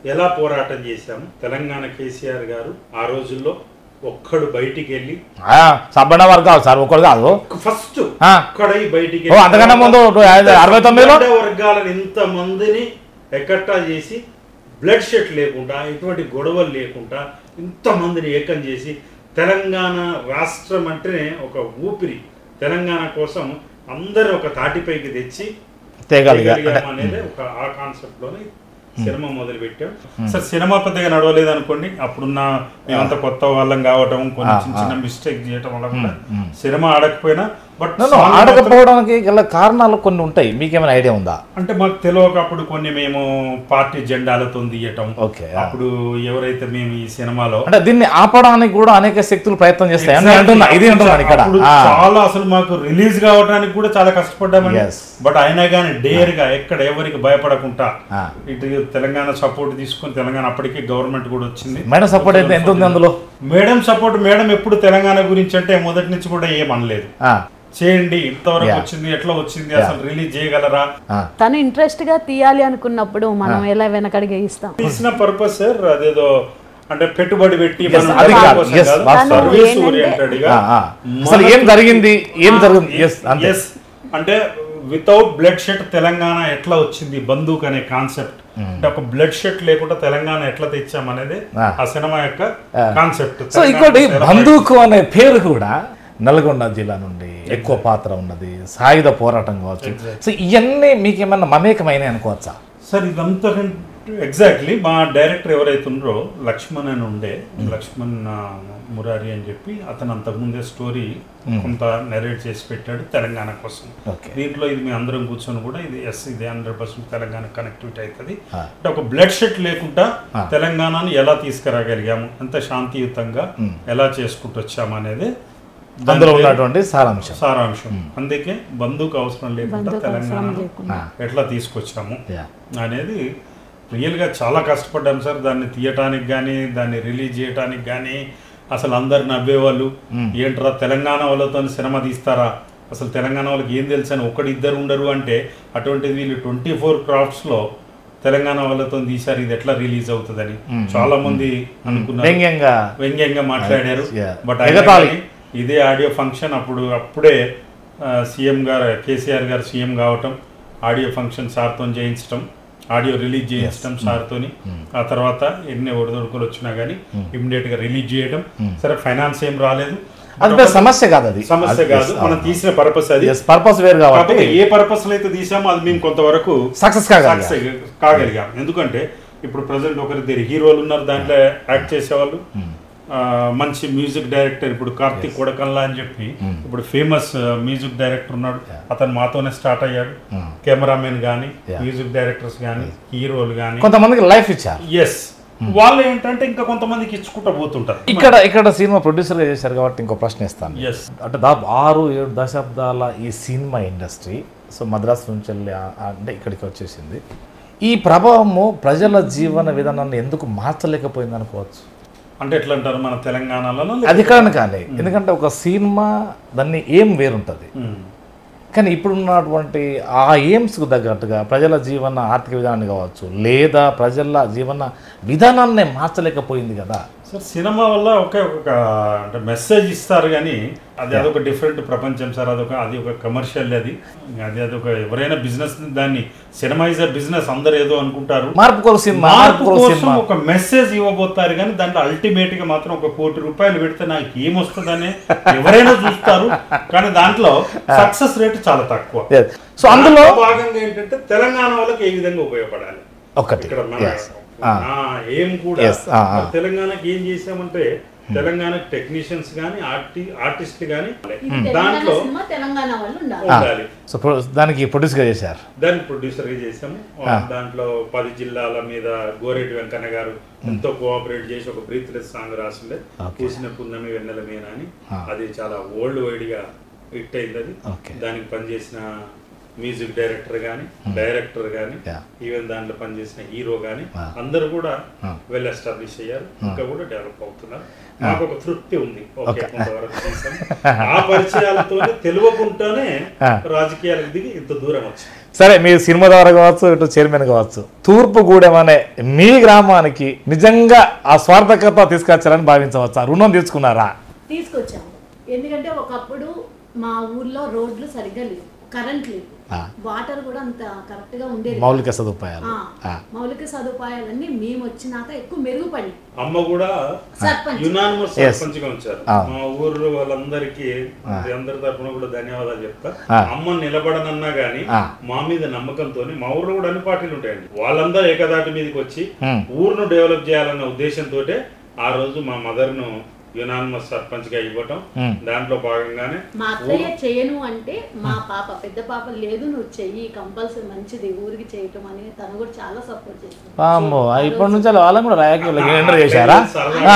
ఎలా పోరాటం చేశాము తెలంగాణ కేసీఆర్ గారు ఆ రోజుల్లో ఒక్కడు బయటికి వెళ్ళి ఆ, సబ్బన్న వర్గాలు సార్ ఒకరు కాదు ఫస్ట్ ఆ. ఒక్కడై బయటికి ఓ, అంతకన్నా ముందు అరవై తొమ్మిదిలో? బడ్డ వర్గాలను ఇంత మందిని ఎకట్టా చేసి బ్లడ్ షెట్ లేకుండా ఎటువంటి గొడవలు లేకుండా ఇంతమందిని ఏకం చేసి తెలంగాణ రాష్ట్రం అంటేనే ఒక ఊపిరి తెలంగాణ కోసం అందరు ఒక తాటిపైకి తెచ్చి తేగలిగా చేయగలిగాం అనేది ఒక ఆ కాన్సెప్ట్ లోనే సినిమా మొదలు పెట్టాం సార్ సినిమా పెద్దగా నడవలేదు అనుకోండి అప్పుడున్న మేమంతా కొత్త వాళ్ళం కావటం కొన్ని చిన్న చిన్న మిస్టేక్ చేయటం వల్ల కూడా సినిమా ఆడకపోయినా బట్ నన్ను ఆడకపోవడానికి గల కారణాలు కొన్ని ఉంటాయి మీకేమైనా ఐడియా ఉందా అంటే మాకు తెలియక అప్పుడు కొన్ని మేము పార్టీ జెండాలతో తీయటం ఓకే, ఆ. అప్పుడు ఎవరైతే మేము ఈ సినిమాలో అంటే దీన్ని ఆపడానికి కూడా అనేక శక్తులు ప్రయత్నం చేస్తాయి అని అంటున్నా ఇది అంటున్నాను ఇక్కడ అప్పుడు ఆ, చాలా అసలు మాకు రిలీజ్ కావడానికి కూడా చాలా కష్టపడ్డామండి Yes. బట్ అయినా కానీ డేర్ గా ఎక్కడ ఎవరికి భయపడకుండా ఆ. ఇటు తెలంగాణ సపోర్ట్ తీసుకొని తెలంగాణ అప్పటికే గవర్నమెంట్ కూడా వచ్చింది మేడం సపోర్ట్ అయితే ఎంత ఉంది అందులో మేడం సపోర్ట్ మేడం ఎప్పుడు తెలంగాణ గురించి అంటే మొదటి నుంచి కూడా ఏం అనలేదు ఆ, చేయండి ఇంతవరకు Yeah. వచ్చింది ఎట్లా వచ్చింది అసలు రిలీజ్ చేయగలరా ఆ. తను ఇంట్రెస్ట్ గా తీయాలి అనుకున్నప్పుడు మనం ఎలా వెనకడిగే ఇస్తాం తీసిన పర్పస్ సార్ అదేదో అంటే పెట్టుబడి పెట్టి Yes, అది కాదు. Yes, వాస్తవం. సర్వీస్ ఏంటంటే- ఓరియంటెడ్ గా ఆ, ఆ. అసలు ఏం జరిగింది ఏం జరిగింది ఎస్ అంతే ఎస్ అంటే వితౌట్ బ్లడ్ షెట్ తెలంగాణ ఎట్లా వచ్చింది బందూక్ అనే కాన్సెప్ట్ అంటే ఒక బ్లడ్ షెట్ లేకుండా తెలంగాణ ఎట్లా తెచ్చామనేది ఆ. ఆ సినిమా యొక్క కాన్సెప్ట్ సో ఇంకోటి బందూకు అనే పేరు కూడా నల్గొండ జిల్లా నుండి ఎక్కువ పాత్ర ఉన్నది సాయుధ పోరాటం కావచ్చు సో ఇవన్నీ మీకు ఏమన్నా మమేకమైన అనుకోవచ్చా సార్ ఇదంతా ఎగ్జాక్ట్లీ మా డైరెక్టర్ ఎవరైతే ఉన్నారో లక్ష్మణ్ అని ఉండే లక్ష్మణ్ ఆ, మురారి అని చెప్పి అతను అంతకుముందే స్టోరీ కొంత నెరేట్ చేసి పెట్టాడు తెలంగాణ కోసం ఓకే దీంట్లో ఇది మీ అందరం కూర్చొని కూడా ఇది ఎస్ ఇది హండ్రెడ్ పర్సెంట్ తెలంగాణ కనెక్టివిటీ అవుతుంది ఆ. అంటే ఒక బ్లడ్ షెట్ లేకుండా ఆ. తెలంగాణను ఎలా తీసుకురాగలిగాము ఎంత శాంతియుతంగా ఎలా చేసుకుంటూ వచ్చాము అనేది దాని అందులో పేరు ఉన్నటువంటి సారాంశం సారాంశం అందుకే బంధుకు అవసరం లేకుండా బంధుకు అవసరం తెలంగాణ లేకుండా. ఎట్లా తీసుకొచ్చాము యా అనేది రియల్గా చాలా కష్టపడ్డాం సార్ దాన్ని తీయటానికి కానీ దాన్ని రిలీజ్ చేయటానికి కానీ అసలు అందరు నవ్వేవాళ్ళు ఏంట్రా తెలంగాణ వాళ్ళతో సినిమా తీస్తారా అసలు తెలంగాణ వాళ్ళకి ఏం తెలుసు అని ఒకటి ఇద్దరు ఉండరు అంటే అటువంటిది వీళ్ళు ట్వంటీ ఫోర్ క్రాఫ్ట్స్లో తెలంగాణ వాళ్ళతో తీశారు ఇది ఎట్లా రిలీజ్ అవుతుందని చాలా మంది అనుకున్నారు వ్యంగ్యంగా వ్యంగ్యంగా మాట్లాడారు Yeah. బట్ ఎగతాళి. ఇదే ఆడియో ఫంక్షన్ అప్పుడు అప్పుడే సీఎం గారు కేసీఆర్ గారు సీఎం కావటం ఆడియో ఫంక్షన్ సార్తో చేయించటం ఆడియో రిలీజ్ చేయించడం సార్తోని ఆ తర్వాత ఎన్ని ఒడిదొడుకులు వచ్చినా కానీ ఇమ్మీడియట్ గా రిలీజ్ చేయడం సరే ఫైనాన్స్ ఏం రాలేదు అది పెద్ద సమస్య కాదు అది సమస్య కాదు మనం తీసిన పర్పస్ అది పర్పస్ వేరు కాబట్టి కాకపోతే ఏ పర్పస్ లో అయితే తీసామో అది మేము కొంతవరకు సక్సెస్ కాగలిగా సక్సెస్ కాగలిగాం ఎందుకంటే ఇప్పుడు ప్రజెంట్ ఒకరిద్దరు హీరోలు ఉన్నారు దాంట్లో యాక్ట్ చేసేవాళ్ళు ఆ, మంచి మ్యూజిక్ డైరెక్టర్ ఇప్పుడు కార్తిక్ కొడకల్లా అని చెప్పి ఇప్పుడు ఫేమస్ మ్యూజిక్ డైరెక్టర్ ఉన్నాడు అతను మాతోనే స్టార్ట్ అయ్యాడు కెమెరామెన్ కానీ Yeah. మ్యూజిక్ డైరెక్టర్స్ కానీ హీరోలు కానీ కొంతమందికి లైఫ్ ఇచ్చారు ఎస్ వాళ్ళు ఏంటంటే ఇంకా కొంతమందికి ఇచ్చుకుంటా పోతుంటారు ఇక్కడ ఇక్కడ సినిమా ప్రొడ్యూసర్గా చేశారు కాబట్టి ఇంకో ప్రశ్న ఇస్తాను ఎస్ అంటే దాదాపు ఆరు ఏడు దశాబ్దాల ఈ సినిమా ఇండస్ట్రీ సో మద్రాసు నుంచి వెళ్ళి ఆ- ఆ- అంటే ఇక్కడికి వచ్చేసింది ఈ ప్రభావము ప్రజల జీవన విధానాన్ని ఎందుకు మార్చలేకపోయింది అనుకోవచ్చు అంటే ఎట్లా అంటారు మన తెలంగాణలో అది ఇక్కడ కానీ ఎందుకంటే ఒక సినిమా దాన్ని ఏం వేరుంటుంది ఉమ్. కానీ ఇప్పుడున్నటువంటి ఆ ఎయిమ్స్కు తగ్గట్టుగా ప్రజల జీవన ఆర్థిక విధానాన్ని కావచ్చు లేదా ప్రజల జీవన విధానాన్ని మార్చలేకపోయింది కదా సార్ సినిమా వల్ల ఒకే ఒక అంటే మెసేజ్ ఇస్తారు కానీ అది అదొక డిఫరెంట్ ప్రపంచం సార్ అదొక అది ఒక కమర్షియల్ అది అది అదొక ఎవరైనా బిజినెస్ దాన్ని సినిమా ఇస్ అ బిజినెస్ అందరు ఏదో అనుకుంటారు మార్పు కొరకు సినిమా మార్పు మార్పు కొరకు కోసం సినిమా ఒక మెసేజ్ ఇవ్వబోతారు కానీ దాంట్లో అల్టిమేట్ గా మాత్రం ఒక కోటి రూపాయలు పెడితే నాకు ఏమొస్తుందని ఎవరైనా చూస్తారు కానీ దాంట్లో సక్సెస్ రేట్ చాలా తక్కువ Yes. సో అందులో దాంట్లో భాగంగా ఏంటంటే తెలంగాణ వాళ్ళకి ఏ విధంగా ఉపయోగపడాలి ఒకటి ఇక్కడ మన Yes. Ah. నా ఏం కూడా Yes. Ah, ah. మరి తెలంగాణకి ఏం చేసామంటే తెలంగాణ టెక్నీషియన్స్ కానీ ఆర్టి ఆర్టిస్ట్ కానీ ఇది తెలంగాణ దాంట్లో సినిమా తెలంగాణ వాళ్ళు ఉండాలి ఆ, ఉండాలి సో ప్రొ- దానికి ప్రొడ్యూస్గా చేశారు దాన్ని ప్రొడ్యూసర్ గా చేసాము Ah. దాంట్లో పది జిల్లాల మీద గోరెడ్డి వెంకన్న గారు ఎంతో కోఆపరేట్ చేసి ఒక బ్రీత్లెస్ సాంగ్ రాసిండే Okay. పూసిన పున్నమి వెన్నెల మీన అని Ah. అది చాలా ఓల్డ్ వైడ్ గా హిట్ అయింది అది Okay. దానికి పనిచేసిన మ్యూజిక్ డైరెక్టర్ గాని డైరెక్టర్ గాని Yeah. ఈవెన్ దాంట్లో పనిచేసిన హీరో గాని Ah. అందరూ కూడా Ah. వెల్ ఎస్టాబ్లిష్ అయ్యారు ఇంకా కూడా డెవలప్ అవుతున్నారు మాకు ఒక తృప్తి ఉంది ఓకే Okay. కొంతవరకు చేశాం. ఆ పరిచయాలతోనే తెలియకుండానే Ah. రాజకీయాలకు దిగి ఇంత దూరం వచ్చి సరే మీరు సినిమా ద్వారా కావచ్చు ఇటు చైర్మన్ కావచ్చు తూర్పుగూడెం అనే మీ గ్రామానికి నిజంగా ఆ స్వార్థకత తీసుకొచ్చారని భావించవచ్చా రుణం తీసుకున్నారా తీసుకొచ్చాము ఎందుకంటే ఒకప్పుడు మా ఊర్లో రోడ్లు సరిగ్గా లేవు కరెంట్ లేదు ఆ. వాటర్ కూడా అంత కరెక్ట్ గా ఉండేది మౌలిక సదుపాయాలు ఆ, ఆ. మౌలిక సదుపాయాలన్నీ మేము వచ్చినాక ఎక్కువ మెరుగుపడి అమ్మ కూడా సర్పంచ్ యునానిమస్ Yes. సర్పంచ్ గా ఉంచారు Ah. మా ఊరు వాళ్ళందరికీ అందరి తరపున కూడా ధన్యవాదాలు చెప్తా Ah. అమ్మ నిలబడనన్నా గానీ Ah. మా మీద నమ్మకంతో మా ఊర్లో కూడా అన్ని పార్టీలు ఉంటాయండి వాళ్ళందరూ ఏకదాటి మీదకి వచ్చి Hmm. ఊరును డెవలప్ చేయాలన్న ఉద్దేశంతో ఆ రోజు మా మదర్ ను యునానిమస్ సర్పంచ్ గా ఇవ్వటం Hmm. దాంట్లో భాగంగానే మా అత్తయ్య చేయను అంటే మా పాప పెద్ద పాప లేదు నువ్వు చెయ్యి కంపల్సరీ మంచిది ఊరికి చేయటం అని తను కూడా చాలా సపోర్ట్ చేసింది అమ్మో ఇప్పటి నుంచి వాళ్ళని కూడా రాజకీయాలకు ఎంటర్ చేశారా ఆ.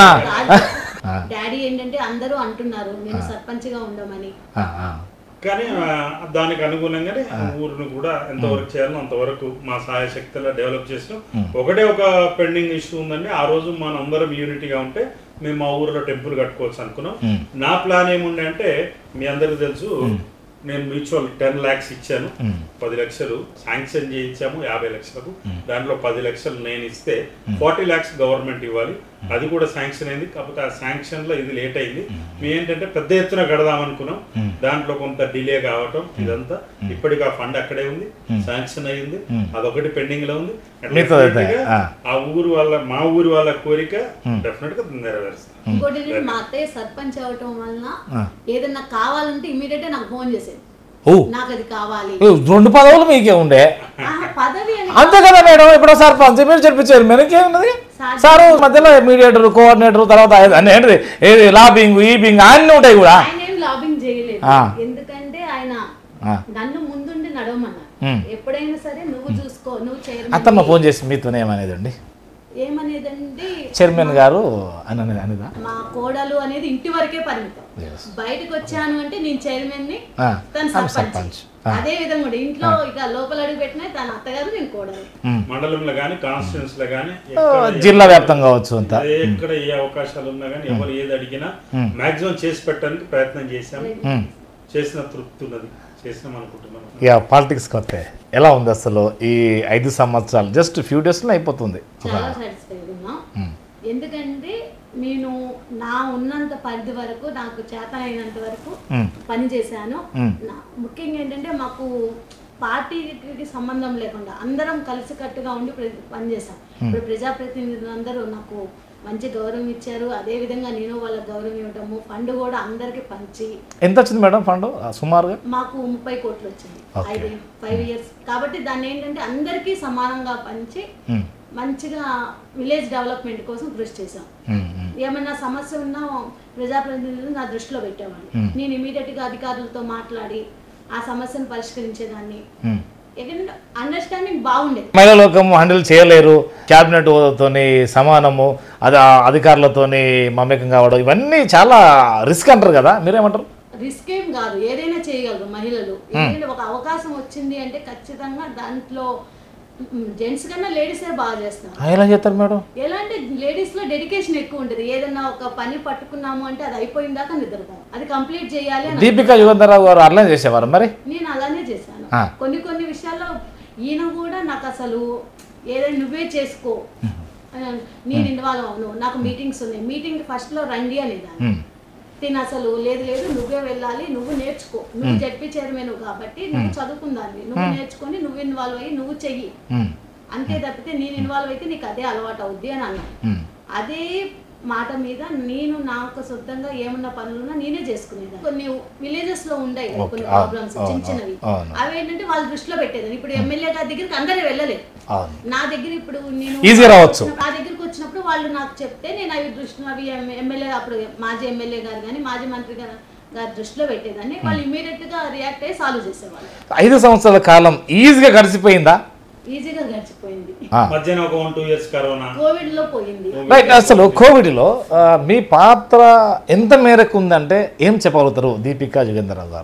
ఆ. డాడీ ఏంటంటే అందరూ అంటున్నారు నేను సర్పంచ్ గా ఉండమని ఆ, ఆ. కానీ ఆ, దానికి అనుగుణంగానే ఊరును కూడా ఎంతవరకు చేయాలో అంతవరకు మా సహాయ శక్తిలో డెవలప్ చేసినాం ఒకటే ఒక పెండింగ్ ఇష్యూ ఉందండి ఆ రోజు మనం అందరం యూనిటీగా ఉంటే మేము మా ఊర్లో టెంపుల్ కట్టుకోవచ్చు అనుకున్నాం మ్. నా ప్లాన్ ఏముండే అంటే మీ అందరికి తెలుసు నేను మ్యూచువల్ టెన్ ల్యాక్స్ ఇచ్చాను పది లక్షలు శాంక్షన్ చేయించాము యాభై లక్షలకు దాంట్లో పది లక్షలు నేను ఇస్తే ఫార్టీ ల్యాక్స్ గవర్నమెంట్ ఇవ్వాలి అది కూడా శాంక్షన్ అయింది కాకపోతే ఆ శాంక్షన్ లో ఇది లేట్ అయింది మేము ఏంటంటే పెద్ద ఎత్తున కడదాం అనుకున్నాం దాంట్లో కొంత డిలే కావటం ఇదంతా ఇప్పటికి ఆ ఫండ్ అక్కడే ఉంది శాంక్షన్ అయింది అదొకటి పెండింగ్ లో ఉంది మిగతాది అయితే, Definitely గా ఆ. ఆ ఊరు వాళ్ళ మా ఊరి వాళ్ళ కోరిక డెఫినెట్ గా నెరవేరుస్తాం ఇంకోటి ఏంటంటే మా అత్తయ్య సర్పంచ్ అవటం వలన ఏదన్నా కావాలంటే ఇమీడియట్ నాకు ఫోన్ చేసేది ఓ నాకు అది కావాలి ఓ, రెండు పదవులు మీకే ఉండే ఆహా, పదవి అని అంతే కదా మేడం ఇప్పుడు సర్పంచ్ మీరు చెప్పిచ్చారు మనకే ఉన్నది సార్ సార్ మధ్యలో మీడియేటర్ కోఆర్డినేటర్ తర్వాత అన్ని ఏంటిది ఏది లాబింగ్ ఈ బింగ్ అన్నీ ఉంటాయి కూడా ఆయన ఏం లాబింగ్ చేయలేదు ఆ. ఎందుకంటే ఆయన ఆ. నన్ను ముందుండి నడవమన్నారు ఉమ్. ఎప్పుడైనా సరే నువ్వు చూసుకో నువ్వు అత్తమ్మ చైర్మన్ ఫోన్ చేసి మీతోనే ఏమనేది అండి ఏమనేదండి చైర్మన్ గారు అని అనేది అనేదా మా కోడలు అనేది ఇంటి వరకే పరిమితం Yes. బయటకు వచ్చాను అంటే నేను చైర్మన్ ని ఆ, తను తను సర్పంచ్ సర్పంచ్. ఆ. అదే విధంగా కూడా ఇంట్లో ఇక లోపల అడుగు పెట్టినా తన అత్తగారు నేను కోడలు మండలంలో కానీ కాన్స్టిట్యూన్స్ లో కానీ జిల్లా వ్యాప్తంగా కావచ్చు అంతా ఎక్కడ ఏ అవకాశాలు ఉన్నా కానీ ఎవరు ఏది అడిగినా మాక్సిమం చేసి పెట్టడానికి ప్రయత్నం చేశాం ఉమ్. చేసిన తృప్తి ఉన్నది చేసినాం అనుకుంటున్నాం ఇక పాలిటిక్స్కి వస్తే ఎలా ఉంది అసలు ఈ ఐదు సంవత్సరాలు జస్ట్ ఫ్యూ డేస్లో అయిపోతుంది చాలా సాటిస్ఫైడ్ ఉన్నాం ఎందుకంటే నేను నా ఉన్నంత పరిధి వరకు నాకు చేత అయినంత వరకు మ్మ్. పని చేశాను మ్మ్. నా- ముఖ్యంగా ఏంటంటే మాకు పార్టీకి సంబంధం లేకుండా అందరం కలిసికట్టుగా ఉండి ప్ర- పనిచేసాం ఇప్పుడు ప్రజాప్రతినిధులు అందరూ నాకు మంచి గౌరవం ఇచ్చారు అదే విధంగా నేను వాళ్ళకి గౌరవం ఇవ్వటము ఫండ్ కూడా అందరికి పంచి ఎంత వచ్చింది మేడం ఫండ్ సుమారుగా మాకు ముప్పై కోట్లు వచ్చింది Okay. ఐదు ఫైవ్ ఇయర్స్ కాబట్టి దాన్ని ఏంటంటే అందరికీ సమానంగా పంచి ఉమ్, మంచిగా విలేజ్ డెవలప్మెంట్ కోసం కృషి చేశాం ఉమ్, ఉమ్. ఏమన్నా సమస్య ఉన్నా ప్రజాప్రతినిధులు నా దృష్టిలో పెట్టేవాళ్ళు నేను ఇమీడియట్ గా అధికారులతో మాట్లాడి ఆ సమస్యను పరిష్కరించేదాన్ని ఉమ్. ఎందుకంటే అండర్స్టాండింగ్ బాగుండేది మహిళా లోకం హ్యాండిల్ చేయలేరు క్యాబినెట్ తోని సమానము అది ఆ అధికారులతోని మమేకం కావడం ఇవన్నీ చాలా రిస్క్ అంటారు కదా మీరేమంటారు రిస్క్ ఏం కాదు ఏదైనా చేయగలరు మహిళలు ఎందుకంటే ఒక అవకాశం వచ్చింది అంటే ఖచ్చితంగా దాంట్లో జెంట్స్ కన్నా లేడీసే బాగా చేస్తారు ఆ, ఎలా చేస్తారు మేడం ఎలా అంటే లేడీస్ లో డెడికేషన్ ఎక్కువ ఉంటుంది ఏదన్నా ఒక పని పట్టుకున్నాము అంటే అది అయిపోయిన దాకా నిద్రపోం అది కంప్లీట్ చేయాలి అని దీపికా యుగంధరావు గారు అట్లనే చేసేవారు మరి నేను అలానే చేశాను ఆ. కొన్ని కొన్ని విషయాల్లో ఈయన కూడా నాకు అసలు ఏదైనా నువ్వే చేసుకో ఆ, నేను ఇన్వాల్వ్ అవును నాకు మీటింగ్స్ ఉన్నాయి మీటింగ్ ఫస్ట్ లో రండి అనేదాన్ని ఉమ్, తిని అసలు లేదు లేదు నువ్వే వెళ్ళాలి నువ్వు నేర్చుకో నువ్వు చెప్పి చైర్మన్ కాబట్టి నువ్వు చదువుకుందాన్ని నువ్వు నేర్చుకొని నువ్వు ఇన్వాల్వ్ అయ్యి నువ్వు చెయ్యి ఉమ్, అంతే తప్పితే నేను ఇన్వాల్వ్ అయితే నీకు అదే అలవాటు అవుద్ది అని అన్నాను ఉమ్. అదే మాట మీద నేను నాకు సొంతంగా ఏమన్నా పనులున్నా నేనే చేసుకునేదాన్ని కొన్ని విలేజెస్ లో ఉండేవి Okay. కొన్ని అవును, ప్రాబ్లమ్స్ అవును, చిన్న చిన్నవి అవును. అవి ఏంటంటే వాళ్ళ దృష్టిలో పెట్టేదాన్ని ఇప్పుడు ఎమ్మెల్యే గారి దగ్గరికి అందరూ వెళ్ళలేదు అవును నా దగ్గర ఇప్పుడు నేను Easy రావచ్చు. నా దగ్గరికి వచ్చినప్పుడు వాళ్ళు నాకు చెప్తే నేను అవి దృష్టిలో అవి ఎమ్మెల్యే అప్పుడు మాజీ ఎమ్మెల్యే గారు కానీ మాజీ మంత్రి గారు గారి దృష్టిలో పెట్టేదాన్ని వాళ్ళు ఇమీడియట్ గా రియాక్ట్ అయ్యి సాల్వ్ చేసేవాళ్ళు ఐదు సంవత్సరాల కాలం ఈజీగా గడిచిపోయిందా ఈజీగా గడిచిపోయింది ఆ. మధ్యాహ్నం ఒక one two years corona covid లో పోయింది రైట్ అసలు కోవిడ్లో ఆ, మీ పాత్ర ఎంత మేరకు ఉందంటే ఏం చెప్పగలుగుతారు దీపికా జగేంద్రరావు గారు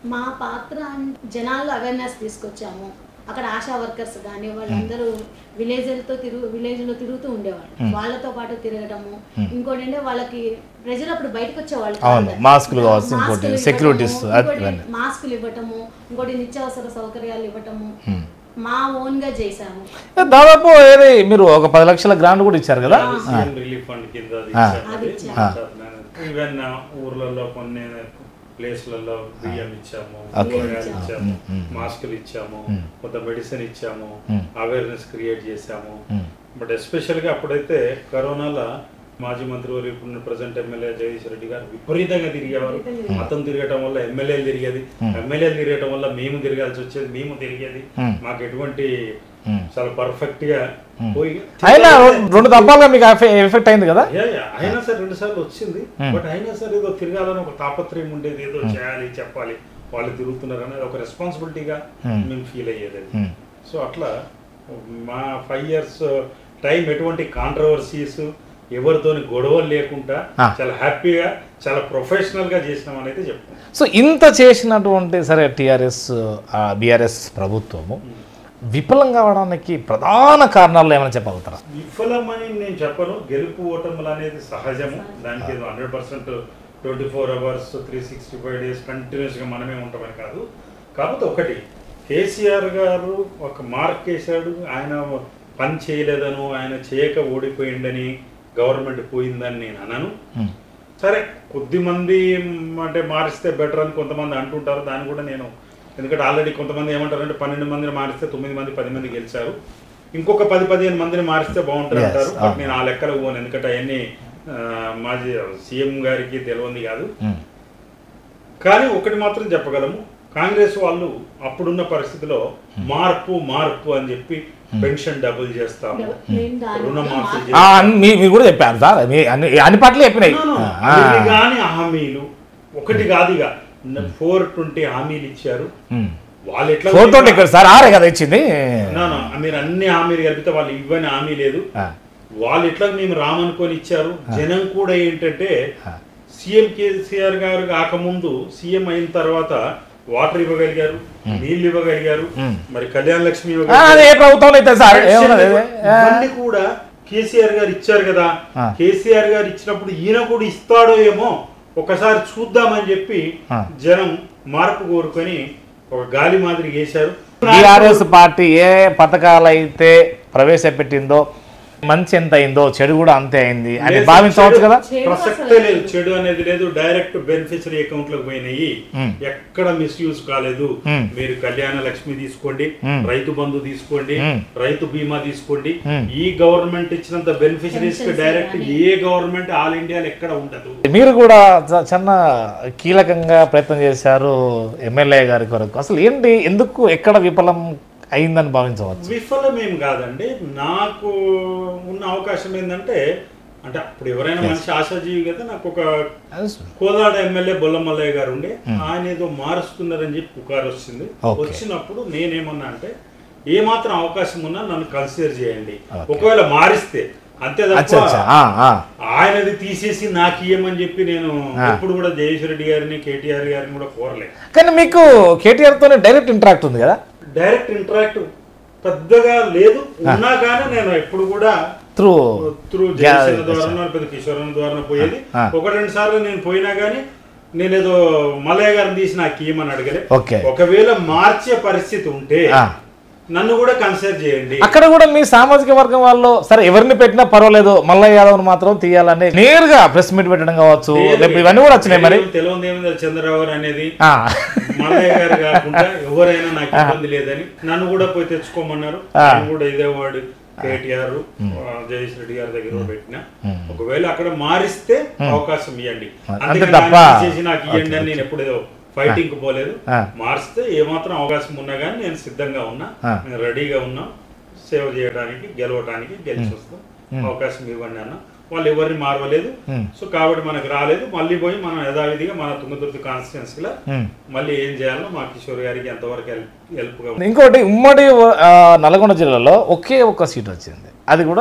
మా పాత్ర అన్- జనాల్లో అవేర్నెస్ తీసుకొచ్చాము అక్కడ ఆశా వర్కర్స్ కానీ వాళ్ళందరూ విలేజ్లతో తిరుగు విలేజ్ లో తిరుగుతూ ఉండేవాళ్ళు వాళ్ళతో పాటు తిరగటము ఇంకోటి అంటే వాళ్ళకి ప్రజలు అప్పుడు బయటకు వచ్చేవాళ్ళు కాదు అవును, కదా. మాస్కులు కావచ్చు, ఇంకోటి మాస్కులు ఇవ్వటము, securities, అది ఇంకోటి ఇవన్నీ. మాస్కులు ఇవ్వటము ఇంకోటి నిత్యావసర సౌకర్యాలు ఇవ్వటము మా ఓన్ గా చేశాము దాదాపు ఏది మీరు ఒక పది లక్షల గ్రాంట్ కూడా ఇచ్చారు కదా సీఎం రిలీఫ్ ఫండ్ కింద అది ఆ. ఇచ్చారు అది అది. ఇచ్చారు. ఈవెన్ ఊర్లలో కొన్ని ప్లేస్లలో బియ్యం ఇచ్చాము ఓకే. కూరగాయలు ఇచ్చాము మాస్కులు ఇచ్చాము కొంత మెడిసిన్ ఇచ్చాము అవేర్నెస్ క్రియేట్ చేశాము బట్ ఎస్పెషల్ గా అప్పుడైతే కరోనాలో మాజీ మంత్రి వారు ఇప్పుడు ప్రజెంట్ ఎమ్మెల్యే జగదీష్ రెడ్డి గారు విపరీతంగా తిరిగేవారు అతను తిరగటం వల్ల ఎమ్మెల్యేలు తిరిగేది ఎమ్మెల్యేలు తిరగటం వల్ల మేము తిరగాల్సి వచ్చేది మేము తిరిగేది మాకు ఎటువంటి చాలా పర్ఫెక్ట్ గా పోయి అయినా రెండు- రెండు దప్పాలుగా మీకు ఎఫెక్ట్ అయింది కదా యా, యా. అయినా సరే రెండు సార్లు వచ్చింది బట్ అయినా సరే ఏదో తిరగాలని ఒక తాపత్రయం ఉండేది ఏదో చేయాలి చెప్పాలి వాళ్ళు తిరుగుతున్నారు అనేది ఒక రెస్పాన్సిబిలిటీగా మేము ఫీల్ అయ్యేది అది. సో అట్లా మా ఫైవ్ ఇయర్స్ టైం ఎటువంటి కాంట్రవర్సీస్ ఎవరితోని గొడవలు లేకుండా ఆ. చాలా హ్యాపీగా చాలా ప్రొఫెషనల్ గా చేసినాం అనేది చెప్తాం సో ఇంత చేసినటువంటి సరే టీఆర్ఎస్ బీఆర్ఎస్ ప్రభుత్వము విఫలం కావడానికి ప్రధాన కారణాలు ఏమైనా చెప్పగలుగుతారా విఫలమని నేను చెప్పను గెలుపు ఓటములు అనేది సహజము దానికి ఏదో hundred percent twenty four hours three sixty five days కంటిన్యూస్గా మనమే ఉంటామని కాదు కాకపోతే ఒకటి కేసీఆర్ గారు ఒక మార్క్ వేశాడు ఆయన పని చేయలేదను ఆయన చేయక ఓడిపోయిండని గవర్నమెంట్ పోయిందని నేను అనను సరే కొద్ది మంది మ్, అంటే మారిస్తే బెటర్ అని కొంతమంది అంటుంటారు దాన్ని కూడా నేను ఎందుకంటే ఆల్రెడీ కొంతమంది ఏమంటారంటే పన్నెండు మందిని మారిస్తే తొమ్మిది మంది పది మంది గెలిచారు ఇంకొక పది పదిహేను మందిని మారిస్తే బాగుంటుంది Yes, అంటారు బట్ అవును. నేను ఆ లెక్కలు పోను ఎందుకంటే అవన్నీ ఆ, మాజీ సీఎం గారికి తెలియంది కాదు మ్మ్. కానీ ఒకటి మాత్రం చెప్పగలము కాంగ్రెస్ వాళ్ళు అప్పుడున్న పరిస్థితిలో మార్పు మార్పు అని చెప్పి పెన్షన్ డబుల్ చేస్తాము నేను దాని రుణమాఫీ మీద ఆ, అన్ని- మీ మీరు కూడా చెప్పారు సార్ మీ అన్ని అన్ని పాటలు చెప్పినాయి No, no, no. ఆ, అవి కాని హామీలు ఒకటి కాదు ఇక ఫోర్ ట్వంటీ హామీలు ఇచ్చారు మ్మ్. వాళ్ళు ఎట్లా ఫోర్ ట్వంటీ ఇక్కడ సార్ ఆరే కదా ఇచ్చింది No, no. మీరు అన్ని హామీలు కలిపితే వాళ్ళు ఇవ్వని హామీ లేదు ఆ, వాళ్ళు ఎట్లా మేము రామనుకొని ఇచ్చారు జనం కూడా ఏంటంటే సీఎం కేసీఆర్ గారు కాకముందు సీఎం అయిన తర్వాత వాటర్ ఇవ్వగలిగారు నీళ్లు ఇవ్వగలిగారు మరి కళ్యాణ లక్ష్మి ఆ, ఇవ్వగలిగారు అది ఏ ప్రభుత్వంలో అయితే సార్ ఏమన్నది ఇది? ఆ, ఇవన్నీ కూడా కేసీఆర్ గారు ఇచ్చారు కదా ఆ. కేసీఆర్ గారు ఇచ్చినప్పుడు ఈయన కూడా ఇస్తాడో ఏమో ఒకసారి చూద్దామని చెప్పి ఆ. జనం మార్పు కోరుకొని ఒక గాలి మాదిరి వేశారు టీఆర్ఎస్ పార్టీ ఏ పథకాలు అయితే ప్రవేశపెట్టిందో మంచి ఎంత అయిందో చెడు కూడా అంతే అయింది అని లేదు, భావించవచ్చు చెడు- కదా చెడు ప్రసక్తే అసలు లేదు చెడు అనేది లేదు డైరెక్ట్ బెనిఫిషరీ అకౌంట్ లోకి పోయినాయి మ్మ్. ఎక్కడ మిస్యూజ్ కాలేదు మ్మ్. మీరు కళ్యాణ లక్ష్మి తీసుకోండి మ్మ్. రైతు బంధు తీసుకోండి మ్మ్. రైతు బీమా తీసుకోండి మ్మ్. ఈ గవర్నమెంట్ ఇచ్చినంత బెనిఫిషరీస్ కి Pensions డైరెక్ట్ కానీ. ఏ గవర్నమెంట్ ఆల్ ఇండియాలో ఎక్కడ ఉండదు మీరు కూడా చ- చిన్న కీలకంగా ప్రయత్నం చేశారు ఎమ్మెల్యే గారి కొరకు అసలు ఏంటి ఎందుకు ఎక్కడ విఫలం అయిందని భావించవచ్చు విఫలం ఏం కాదండి నాకు ఉన్న అవకాశం ఏంటంటే అంటే అప్పుడు ఎవరైనా మనిషి ఆశాజీవి కదా నాకు ఒక కోదాడ ఎమ్మెల్యే బొల్లమల్లయ్య గారు ఉండే ఆయన ఏదో మారుస్తున్నారని చెప్పి పుకారు వచ్చింది Okay. వచ్చినప్పుడు నేనేమన్నా అంటే ఏ మాత్రం అవకాశం ఉన్నా నన్ను కన్సిడర్ చేయండి Okay. ఒకవేళ మారిస్తే అంతే అచ్చా అచ్చా తప్ప ఆ, ఆ. ఆయనది తీసేసి నాకు ఇయ్యమని చెప్పి నేను ఆ. ఎప్పుడు కూడా జయేశ్వర రెడ్డి గారిని కేటీఆర్ గారిని కూడా కోరలేదు కానీ మీకు కేటీఆర్ తోనే డైరెక్ట్ ఇంటరాక్ట్ ఉంది కదా డైరెక్ట్ ఇంటరాక్ట్ పెద్దగా లేదు ఉన్నా కానీ నేను ఎప్పుడు కూడా త్రూ త్రూ జయసేన ద్వారా పెద్ద కిషోరన్ ద్వారా పోయేది ఆ. ఒక రెండు సార్లు నేను పోయినా కానీ నేనేదో మల్లయ్య గారిని తీసి నాకు ఇయ్యమని అడగలే ఓకే ఒకవేళ మార్చే పరిస్థితి ఉంటే ఆ. నన్ను కూడా కన్సిడర్ చేయండి అక్కడ కూడా మీ సామాజిక వర్గం వాళ్ళు సరే ఎవరిని పెట్టినా పర్వాలేదు మల్లయ్య యాదవ్ మాత్రం తీయాలని నేరుగా ప్రెస్ మీట్ పెట్టడం కావచ్చు లేకపోతే ఇవన్నీ కూడా వచ్చినాయి మరి తెలియదు ఏమైంది చంద్రరావు గారు అనేది ఆ. మల్లయ్య గారు కాకుండా ఎవరైనా నాకు ఇబ్బంది లేదని నన్ను కూడా పోయి తెచ్చుకోమన్నారు ఆ. నేను కూడా ఇదే వాడు కేటీఆర్ జగదీష్ రెడ్డి గారి దగ్గర కూడా పెట్టిన ఒకవేళ అక్కడ మారిస్తే అవకాశం ఇవ్వండి అంతే అంతేగాని తప్ప- ఆయన తీసేసి నాకు ఇవ్వండి అని నేను ఎప్పుడు ఏదో ఫైటింగ్ కు పోలేదు ఆ. మారిస్తే ఏమాత్రం అవకాశం ఉన్నా కానీ నేను సిద్ధంగా ఉన్నా ఆ. నేను రెడీగా ఉన్నా సేవ చేయడానికి గెలవడానికి గెలిచి వస్తాం అవకాశం ఇవ్వండి అన్న వాళ్ళు ఎవరిని మారవలేదు Hmm. సో కాబట్టి మనకు రాలేదు మళ్ళీ పోయి మనం యథావిధిగా మన తుంగతుర్తి కాన్స్టిట్యున్సీలో ఉమ్. మళ్ళీ ఏం చేయాలో మా కిషోర్ గారికి ఎంతవరకు హెల్ప్ గా ఇంకోటి ఉమ్మడి ఆ, నల్గొండ జిల్లాలో ఒకే ఒక్క సీట్ వచ్చింది అది కూడా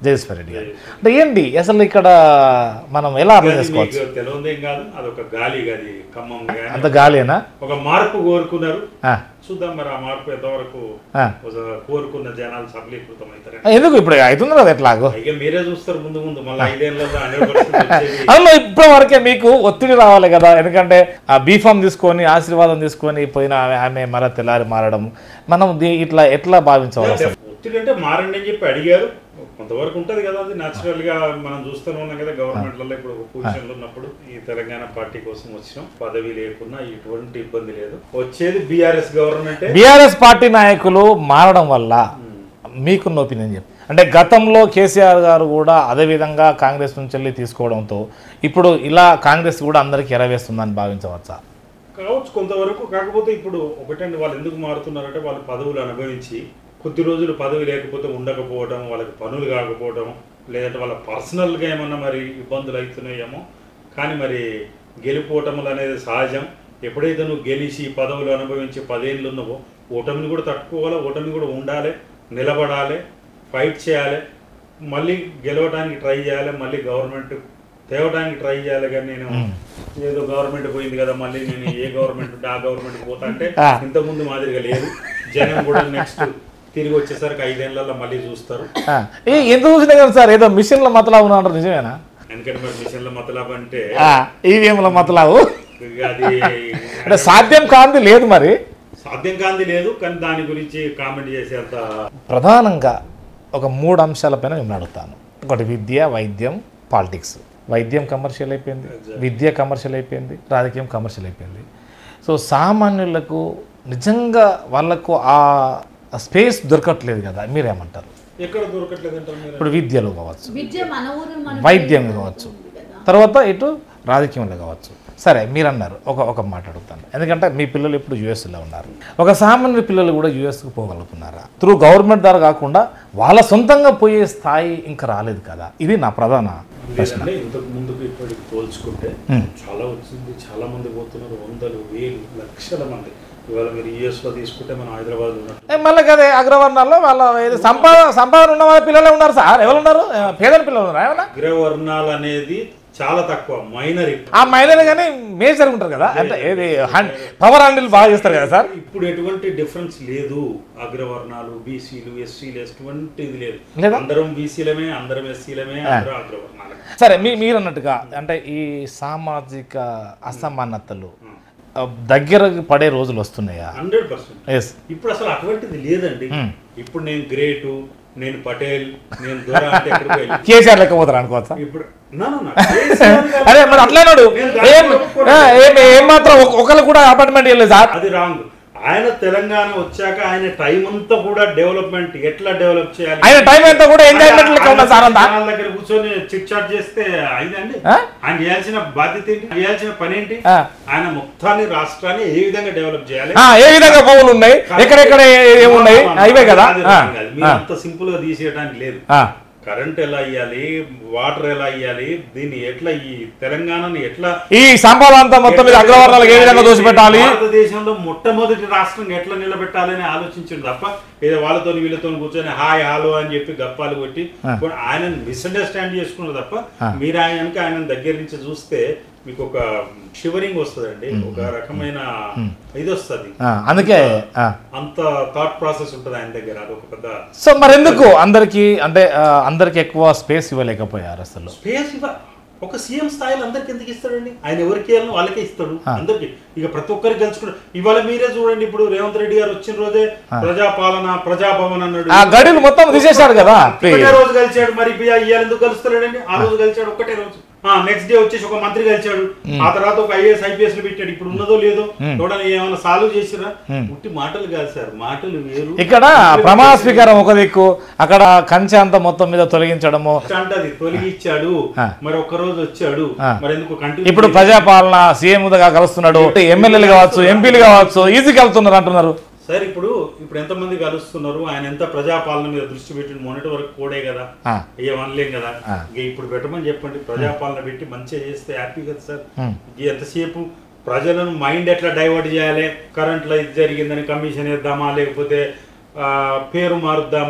జగదీశ్వర్ రెడ్డి గారు అంటే ఏంటి అసలు ఇక్కడ మనం ఎలా అర్థం చేసుకోవచ్చు మీకు తెలియదేం కాదు అదొక గాలి గది ఖమ్మం గాని అంత గాలేనా ఒక మార్పు కోరుకున్నారు ఆ, చూద్దాం మరి ఆ మార్పు ఎంతవరకు ఆ. ఒక కోరుకున్న జనాలు సఫలీకృతం అవుతారు ఎందుకు ఇప్పుడు అవుతుంది కదా ఎట్లాగో ఇక మీరే చూస్తారు ముందు ముందు మళ్ళీ ఐదేళ్లలో హండ్రెడ్ పర్సెంట్ వచ్చేది అందులో ఇప్పటి వరకే మీకు ఒత్తిడి రావాలి కదా ఎందుకంటే ఆ బీఫామ్ తీసుకొని ఆశీర్వాదం తీసుకొని పోయిన ఆమె- ఆమె మర తెల్లారి మారడం మనం దీ- ఇట్లా ఎట్లా భావించవాలి అసలు ఒత్తిడి అంటే మారండి అని చెప్పి అడిగారు కొంతవరకు ఉంటది కదా అది న్యాచురల్ గా మనం చూస్తూనే ఉన్నాం కదా గవర్నమెంట్లలో ఇప్పుడు ఒక పొజిషన్ లో ఉన్నప్పుడు ఈ తెలంగాణ పార్టీ కోసం వచ్చినాం పదవి లేకున్నా ఎటువంటి ఇబ్బంది లేదు వచ్చేది బీఆర్ఎస్ గవర్నమెంటే బీఆర్ఎస్ పార్టీ నాయకులు మారడం వల్ల మీకున్న ఒపీనియన్ చెప్పి అంటే గతంలో కేసీఆర్ గారు కూడా అదే విధంగా కాంగ్రెస్ నుంచి వెళ్ళి తీసుకోవడంతో ఇప్పుడు ఇలా కాంగ్రెస్ కూడా అందరికి ఎరవేస్తుందని భావించవచ్చా కావచ్చు కొంతవరకు కాకపోతే ఇప్పుడు ఒకటండి వాళ్ళు ఎందుకు మారుతున్నారంటే వాళ్ళు పదవులు అనుభవించి కొద్ది రోజులు పదవి లేకపోతే ఉండకపోవడం వాళ్ళకి పనులు కాకపోవడం లేదంటే వాళ్ళ పర్సనల్గా ఏమన్నా మరి ఇబ్బందులు అవుతున్నాయేమో కానీ మరి గెలిపోవటములు అనేది సహజం ఎప్పుడైతే నువ్వు గెలిచి పదవులు అనుభవించి పదేళ్ళు ఉన్నావో ఓటమిని కూడా తట్టుకోవాలి ఓటమి కూడా ఉండాలి నిలబడాలి ఫైట్ చేయాలి మళ్ళీ గెలవడానికి ట్రై చేయాలి మళ్ళీ గవర్నమెంట్ తేవడానికి ట్రై చేయాలి కానీ నేను ఏదో గవర్నమెంట్ పోయింది కదా మళ్ళీ నేను ఏ గవర్నమెంట్ ఉంటే ఆ గవర్నమెంట్ పోతా అంటే ఆ. ఇంతకుముందు మాదిరిగా లేదు జనం కూడా నెక్స్ట్ తిరిగి వచ్చేసరికి ఐదేళ్లలో మళ్ళీ చూస్తారు ఆ, ఏ ఎందుకు చూసినా కదా సార్ ఏదో మిషన్ల మతలావు అంటారు నిజమేనా ఎందుకంటే మరి మిషన్ల మతలాబ్ అంటే ఈవీఎంల మతలావు ఇక అది అంటే సాధ్యం కాంది లేదు మరి సాధ్యం కాంది లేదు కానీ దాని గురించి కామెంట్ చేసేంత ప్రధానంగా ఒక మూడు అంశాలపైన నేను అడుగుతాను ఒకటి విద్య వైద్యం పాలిటిక్స్ వైద్యం కమర్షియల్ అయిపోయింది విద్య కమర్షియల్ అయిపోయింది రాజకీయం కమర్షియల్ అయిపోయింది సో సామాన్యులకు నిజంగా వాళ్ళకు ఆ స్పేస్ దొరకట్లేదు కదా మీరేమంటారు ఎక్కడ దొరకట్లేదు అంటారు మీరు ఇప్పుడు విద్యలో కావచ్చు విద్య మన ఊరు మన వైద్యం కావచ్చు తర్వాత ఇటు రాజకీయంలో కావచ్చు సరే మీరు అన్నారు ఒక ఒక మాట అడుగుతాను ఎందుకంటే మీ పిల్లలు ఇప్పుడు యూఎస్లో ఉన్నారు ఒక సామాన్య పిల్లలు కూడా యూఎస్కి పోగలుగుతున్నారా త్రూ గవర్నమెంట్ ద్వారా కాకుండా వాళ్ళ సొంతంగా పోయే స్థాయి ఇంకా రాలేదు కదా ఇది నా ప్రధాన ప్రశ్న లేదంటే ఇంతకు ముందుకు ఇప్పటికి పోల్చుకుంటే Hmm. చాలా వచ్చింది చాలా మంది పోతున్నారు వందలు వేలు లక్షల మంది ఇవాళ మీరు యుఎస్ లో తీసుకుంటే మనం హైదరాబాద్ ఉన్నట్టు ఏ, మళ్ళీ కదే అగ్రవర్ణాల్లో వాళ్ళ ఏది సంపాదన సంపాదన ఉన్న వాళ్ళ పిల్లలే ఉన్నారు సార్ ఎవరు ఉన్నారు ఏ, పేదల పిల్లలు ఉన్నారు ఏమన్నా అగ్రవర్ణాలు అనేది చాలా తక్కువ మైనర్ ఆ మహిళలు కానీ మేజర్ ఉంటారు కదా అంటే ఏది పవర్ హ్యాండిల్ బాగా చేస్తారు కదా సార్ ఇప్పుడు ఎటువంటి డిఫరెన్స్ లేదు అగ్రవర్ణాలు బీసీలు ఎస్సీలు ఎటువంటిది లేదు లేదా? అందరం బీసీలమే అందరం ఎస్సీలమే అందరం అగ్రవర్ణాలమే సరే మీ మీరు అన్నట్టుగా అంటే ఈ సామాజిక అసమానతలు ఆ, దగ్గరకు పడే రోజులు వస్తున్నాయా హండ్రెడ్ పర్సెంట్ ఎస్ ఇప్పుడు అసలు అటువంటిది లేదండి ఇప్పుడు నేను గ్రేటు నేను పటేల్ నేను దొర అంటే ఎక్కడికి వెళ్ళి కేసీఆర్ లెక్క పోతారు అనుకోవచ్చా ఇప్పుడు నా, నా, నా. కేసీఆర్ గారు- అరే మరి అట్లేనాడు నేను ఏం దాంట్లో ఒప్పుకోను. ఆ, ఏం ఏం మాత్రం ఒక- ఒకళ్ళు కూడా అపార్ట్మెంట్ వెళ్ళలేదు సార్ అది రాంగ్ ఆయన తెలంగాణ వచ్చాక ఆయన టైం అంతా కూడా డెవలప్మెంట్ ఎట్లా డెవలప్ చేయాలి ఆయన టైం అంతా కూడా ఎంజాయ్మెంట్ లెక్క ఆయన ఉన్నా సార్ అంతా జనాల దగ్గర కూర్చొని చిట్ చాట్ చేస్తే అయిందండి ఆ? ఆయన చేయాల్సిన బాధ్యత ఏంటి ఆయన చేయాల్సిన పని ఏంటి ఆ. ఆయన మొత్తాన్ని రాష్ట్రాన్ని ఏ విధంగా డెవలప్ చేయాలి ఆ, ఏ విధంగా భూములు ఉన్నాయి ఎక్కడెక్కడ ఏ- ఏమున్నాయి అవే కదా అది ఆ, రాంగ్ అది. మీరు ఆ, అంత సింపుల్ గా తీసేయడానికి లేదు ఆ. కరెంట్ ఎలా ఇవ్వాలి వాటర్ ఎలా ఇవ్వాలి దీన్ని ఎట్లా ఈ తెలంగాణని ఎట్లా ఈ సంపద అంతా మొత్తం మీద అగ్రవర్ణాలకు ఏ విధంగా దోసిపెట్టాలి భారతదేశంలో మొట్టమొదటి రాష్ట్రం ఎట్లా నిలబెట్టాలని ఆలోచించింది తప్ప ఏదో వాళ్ళతో వీళ్ళతో కూర్చొని హాయ్ హాలో అని చెప్పి గప్పాలు కొట్టి ఆయన మిస్అండర్స్టాండ్ చేసుకున్నారు తప్ప మీరు ఆయనకి ఆయన దగ్గర నుంచి చూస్తే మీకు ఒక షివరింగ్ వస్తుందండి ఒక రకమైన ఇది వస్తుంది ఆ, అందుకే ఆ. అంత థాట్ ప్రాసెస్ ఉంటుంది ఆయన దగ్గర అది ఒక పెద్ద సో మరి ఎందుకు అందరికి అంటే ఆ, అందరికి ఎక్కువ స్పేస్ ఇవ్వలేకపోయారు అసలు స్పేస్ ఇవ్వ ఒక సీఎం స్థాయిలో అందరికి ఎందుకు ఇస్తాడండి ఆయన ఎవరికి ఇవ్వాలో వాళ్ళకే ఇస్తాడు అందరికి ఇక ప్రతి ఒక్కరికి గెలుచుకున్నాడు ఇవాళ మీరే చూడండి ఇప్పుడు రేవంత్ రెడ్డి గారు వచ్చిన రోజే ప్రజాపాలన ప్రజాభవన్ అన్నాడు ఆ గడులు మొత్తం తీసేశాడు కదా ఒకటే రోజు కలిచాడు మరి ఇవాళ ఇవాళ ఎందుకు కలుస్తలేడండి ఆ రోజు కలిచాడు ఒకటే రోజు ఆ నెక్స్ట్ డే వచ్చేసి ఒక మంత్రి కలిచాడు ఆ తర్వాత ఒక ఐఏఎస్ ఐపీఎస్ పెట్టాడు ఇప్పుడు ఉన్నదో లేదో చూడండి ఏమైనా సాల్వ్ చేసిరా ఉట్టి మాటలు కాదు సార్ మాటలు వేరు ఇక్కడ ప్రమాణ స్వీకారం ఒక దిక్కు అక్కడ కంచె అంతా మొత్తం మీద తొలగించడము అంటది తొలగిచ్చాడు ఆ. మరి ఒక్క రోజు వచ్చాడు ఆ. మరి ఎందుకు కంటిన్యూ ఇప్పుడు ప్రజాపాలన సీఎంగా కలుస్తున్నాడు ఎమ్మెల్యేలు కావచ్చు ఎంపీలు కావచ్చు ఈజీ కలుతున్నారు అంటున్నారు సార్ ఇప్పుడు ఇప్పుడు ఎంతమంది కలుస్తున్నారు ఆయన ఎంత ప్రజాపాలన మీద దృష్టి పెట్టి మొన్నటి వరకు కోడే కదా ఆ. ఏమనలేం కదా ఆ. ఇక ఇప్పుడు పెట్టమని చెప్పండి ప్రజాపాలన పెట్టి మంచిగా చేస్తే హ్యాపీ కదా సార్ ఇక ఎంతసేపు ప్రజలను మైండ్ ఎట్లా డైవర్ట్ చేయాలి కరెంట్లో ఇది జరిగిందని కమిషన్ వేద్దామా లేకపోతే ఆ, పేరు మారుద్దామా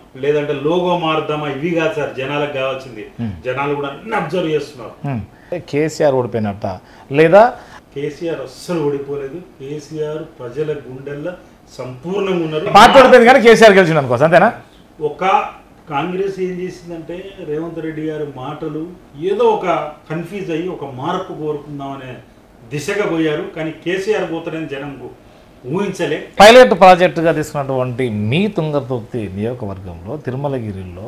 లేదంటే లోగో మారుద్దామా ఇవి కాదు సార్ జనాలకు కావాల్సింది జనాలు కూడా అన్ని అబ్జర్వ్ చేస్తున్నారు హ్మ్. కేసీఆర్ ఓడిపోయినట్ట లేదా కేసీఆర్ అస్సలు ఓడిపోలేదు కేసీఆర్ ప్రజల గుండెల్లో సంపూర్ణంగా ఉన్నారు పార్టీ ఓడిపోయింది కానీ కేసీఆర్ గెలిచింది అనుకోవచ్చు అంతేనా ఒక కాంగ్రెస్ ఏం చేసిందంటే రేవంత్ రెడ్డి గారి మాటలు ఏదో ఒక కన్ఫ్యూజ్ అయ్యి ఒక మార్పు కోరుకుందామనే దిశగా పోయారు కానీ కేసీఆర్ పోతాడని జనం ఊహించలే పైలట్ ప్రాజెక్టుగా తీసుకున్నటువంటి మీ తుంగతుర్తి నియోజకవర్గంలో తిరుమలగిరిలో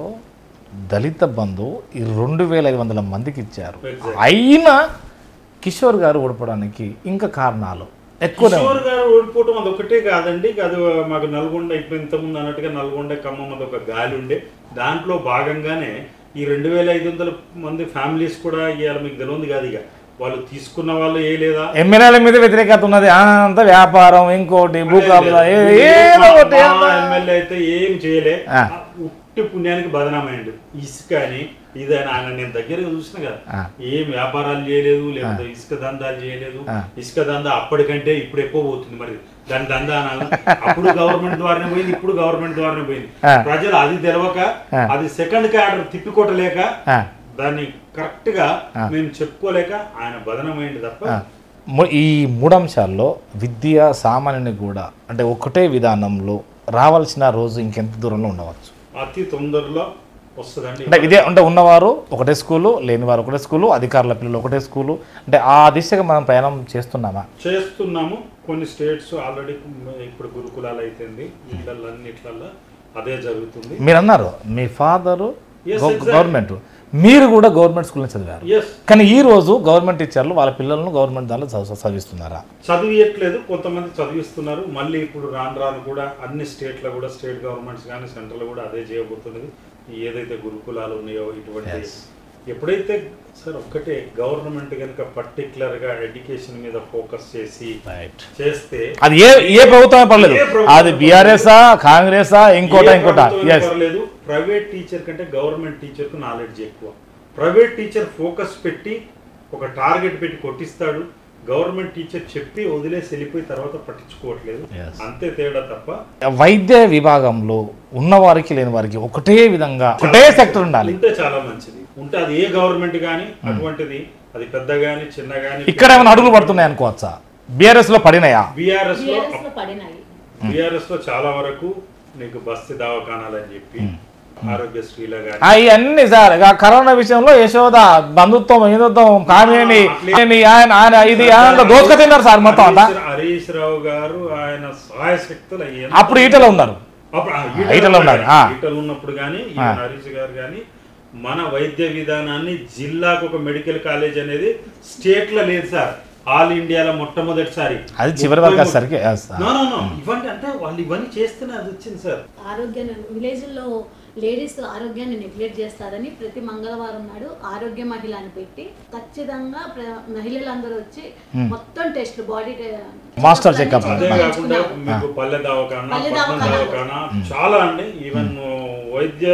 దళిత బంధు ఈ రెండు వేల ఐదు వందల మందికి ఇచ్చారు Exactly. అయినా కిషోర్ గారు ఓడిపోవడానికి ఇంకా కారణాలు ఎక్కువనే కిషోర్ గారు ఓడిపోవటం అది ఒకటే కాదండి అది మాకు నల్గొండ ఇప్పుడు ఇంతకుముందు అన్నట్టుగా నల్గొండ ఖమ్మం అది ఒక గాలి ఉండే దాంట్లో భాగంగానే ఈ రెండు వేల ఐదు వందల మంది ఫ్యామిలీస్ కూడా ఇవాళ మీకు తెలియదు కాదు ఇక వాళ్ళు తీసుకున్న వాళ్ళు ఏ లేదా ఎమ్మెల్యేల మీద వ్యతిరేకత ఉన్నది ఆ, అంతా వ్యాపారం ఇంకోటి భూ కబ్జా, ఏ- ఏదో ఒకటి మా ఎమ్మెల్యే అయితే ఏం చేయలే ఆ. ఉట్టి పుణ్యానికి బదనామైండు ఇసుక అని ఇదని ఆయన నేను దగ్గరగా చూసిన కదా ఆ. ఏం వ్యాపారాలు చేయలేదు లేకపోతే ఇసుక దందాలు చేయలేదు ఆ. ఇసుక దందా అప్పటికంటే ఇప్పుడు ఎక్కువ పోతుంది మరి దాని దందా అనాలి అప్పుడు గవర్నమెంట్ ద్వారానే పోయింది ఇప్పుడు గవర్నమెంట్ ద్వారానే పోయింది ఆ. ప్రజలు అది తెలవక ఆ. అది సెకండ్ క్యాడర్ తిప్పికొట్టలేక ఆ, దాన్ని కరెక్ట్ గా మేము చెప్పుకోలేక ఆయన బదనమైంది తప్ప ఆ. ము- ఈ మూడు అంశాల్లో విద్య సామాన్యుని కూడా అంటే ఒకటే విధానంలో రావాల్సిన రోజు ఇంకెంత దూరంలో ఉండవచ్చు అతి తొందరలో వస్తుందండి అంటే ఇదే అంటే ఉన్నవారు ఒకటే స్కూలు లేనివారు ఒకటే స్కూలు అధికారుల పిల్లలు ఒకటే స్కూలు అంటే ఆ దిశగా మనం ప్రయాణం చేస్తున్నామా చేస్తున్నాము కొన్ని స్టేట్స్ ఆల్రెడీ ఇప్పుడు గురుకులాలు అయిపోయింది ఇట్లల్లో అన్నిట్లల్లో అదే జరుగుతుంది మీరు అన్నారు మీ ఫాదరు Yes, exactly. గవర్నమెంట్ మీరు కూడా గవర్నమెంట్ స్కూల్లో చదివారు ఎస్ కానీ ఈ రోజు గవర్నమెంట్ టీచర్లు వాళ్ళ పిల్లలను గవర్నమెంట్ దాంట్లో చదువు చదివిస్తున్నారా చదివియట్లేదు కొంతమంది చదివిస్తున్నారు మళ్ళీ ఇప్పుడు రాను రాను కూడా అన్ని స్టేట్లో కూడా స్టేట్ గవర్నమెంట్స్ కానీ సెంట్రల్ కూడా అదే చేయబోతున్నది ఏదైతే గురుకులాలు ఉన్నాయో ఇటువంటి ఎప్పుడైతే సార్ ఒక్కటే గవర్నమెంట్ కనుక పర్టికులర్గా ఎడ్యుకేషన్ మీద ఫోకస్ చేసి రైట్ చేస్తే అది ఏ ఏ ప్రభుత్వమే పర్లేదు ఏ ప్రభుత్వం అది బీఆర్ఎస్ఆ కాంగ్రెసా ఇంకోటా ఏ ఇంకోటా ప్రభుత్వం ఎస్ పర్లేదు ప్రైవేట్ టీచర్ కంటే గవర్నమెంట్ టీచర్ కు నాలెడ్జ్ ఎక్కువ ప్రైవేట్ టీచర్ ఫోకస్ పెట్టి ఒక టార్గెట్ పెట్టి కొట్టిస్తాడు గవర్నమెంట్ టీచర్ చెప్పి వదిలేసి వెళ్ళిపోయి తర్వాత పట్టించుకోవట్లేదు Yes. అంతే తేడా తప్ప వైద్య విభాగంలో ఉన్నవారికి లేని వారికి ఒకటే విధంగా ఒకటే సెక్టర్ ఉండాలి ఉంటే చాలా మంచిది ఉంటే అది ఏ గవర్నమెంట్ కానీ అటువంటిది అది పెద్ద గాని చిన్న గాని ఇక్కడ ఏమైనా అడుగులు పడుతున్నాయి అనుకోవచ్చా బీఆర్ఎస్ లో పడినాయా బీఆర్ఎస్ లో బీఆర్ఎస్ లో పడినాయి బీఆర్ఎస్ లో చాలా వరకు నీకు బస్తీ దవాఖానాలు అని చెప్పి ఆరోగ్యశ్రీలో కానీ అవి అన్ని సార్ ఇక కరోనా విషయంలో యశోద బంధుత్వం హిందుత్వం కామిని ఆయన ఆయన ఇది ఆయన దోసుక తిన్నారు సార్ మొత్తం అంతా హరీష్- హరీష్ రావు గారు ఆయన సహాయ శక్తులు ఎంత- అప్పుడు ఈటలో ఉన్నారు అప్పుడు ఆ ఈటలో ఈటలో ఉన్నారు, ఉన్నారు. ఆ. ఈటలో ఉన్నప్పుడు కానీ ఈవెన్ హరీష్ గారు కానీ మన వైద్య విధానాన్ని జిల్లాకు ఒక మెడికల్ కాలేజ్ అనేది స్టేట్ లో లేదు సార్ ఆల్ ఇండియాలో మొట్టమొదటిసారి అది చివరి వరకు ముప్పై వచ్చేసరికి yes, నో నో నో ఇవన్నీ అంటే వాళ్ళు ఇవన్నీ చేస్తేనే అది వచ్చింది సార్ ఆరోగ్యాన్ని విలేజ్లో లేడీస్ ఆరోగ్యాన్ని నెగ్లెక్ట్ చేస్తారని ప్రతి మంగళవారం నాడు ఆరోగ్య మహిళ అని పెట్టి ఖచ్చితంగా ప్ర- మహిళలందరూ వచ్చి మొత్తం టెస్ట్ బాడీ Master checkup. అదే కాకుండా మీకు పల్లె దవాఖానా పల్లె పట్నం దవాఖానాలు. దవాఖానా చాలా అండి ఈవెన్ వైద్య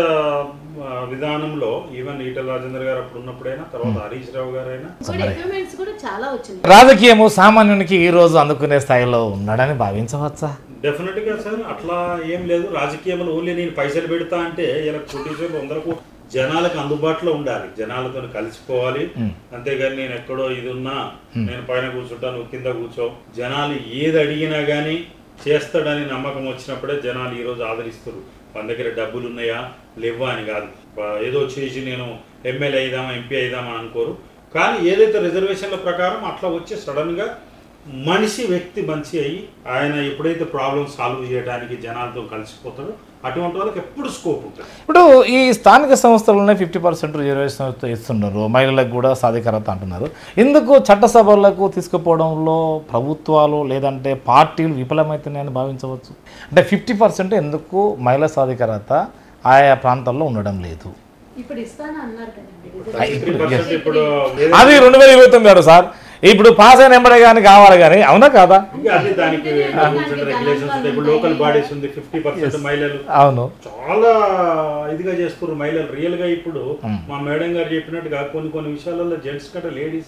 ఆ, విధానంలో ఈవెన్ ఈటల రాజేంద్ర గారు అప్పుడు ఉన్నప్పుడైనా తర్వాత హరీష్ రావు గారైనా కూడా ఎక్విప్మెంట్స్ కూడా చాలా వచ్చినాయి రాజకీయము సామాన్యునికి ఈ రోజు అందుకునే స్థాయిలో ఉన్నాడని భావించవచ్చా డెఫినెట్ గా సార్ అట్లా ఏం లేదు రాజకీయంలో ఓన్లీ నేను పైసలు పెడతా అంటే ఇలా ప్రొడ్యూసర్లు అందరకు జనాలకు అందుబాటులో ఉండాలి జనాలతో కలిసిపోవాలి అంతేగాని నేను ఎక్కడో ఇది ఉన్నా నేను పైన కూర్చుంటా నువ్వు కింద కూర్చో జనాలు ఏది అడిగినా గానీ చేస్తాడని నమ్మకం వచ్చినప్పుడే జనాలు ఈ రోజు ఆదరిస్తారు మన దగ్గర డబ్బులు ఉన్నాయా లేవా అని కాదు బా- ఏదో చేసి నేను ఎమ్మెల్యే అయిదామా ఎంపీ అయిదామా అనుకోరు కానీ ఏదైతే రిజర్వేషన్ల ప్రకారం అట్లా వచ్చి సడన్ గా మనిషి వ్యక్తి మంచి అయ్యి ఆయన ఎప్పుడైతే ప్రాబ్లమ్ సాల్వ్ చేయడానికి జనాలతో కలిసిపోతాడో అటువంటి వాళ్ళకి ఎప్పుడు స్కోప్ ఉంటుంది ఇప్పుడు ఈ స్థానిక సంస్థలోనే ఫిఫ్టీ పర్సెంట్ రిజర్వేషన్ ఇస్తున్నారు మహిళలకు కూడా సాధికారత అంటున్నారు ఎందుకు చట్టసభలకు తీసుకుపోవడంలో ప్రభుత్వాలు లేదంటే పార్టీలు విఫలమవుతున్నాయని భావించవచ్చు అంటే ఫిఫ్టీ పర్సెంట్ ఎందుకు మహిళా సాధికారత ఆయా ప్రాంతాల్లో ఉండడం లేదు ఇప్పుడు ఇస్తాను అన్నారు కదండి త్రీ పర్సెంట్ ఇప్పుడు అది రెండు వేల ఇరవై తొమ్మిది సార్ ఇప్పుడు పాస్ అయిన ఎంబడే కానీ కావాలి కానీ అవునా కాదా ఇంకా అది దానికి రెగ్యులేషన్స్ ఉంటాయి ఇప్పుడు లోకల్ బాడీస్ ఉంది ఫిఫ్టీ పర్సెంట్ మహిళలు అవును చాలా ఇదిగా చేస్తున్నారు మహిళలు రియల్ గా ఇప్పుడు మా మేడం గారు చెప్పినట్టుగా కొన్ని కొన్ని విషయాలలో జెంట్స్ కంటే లేడీసే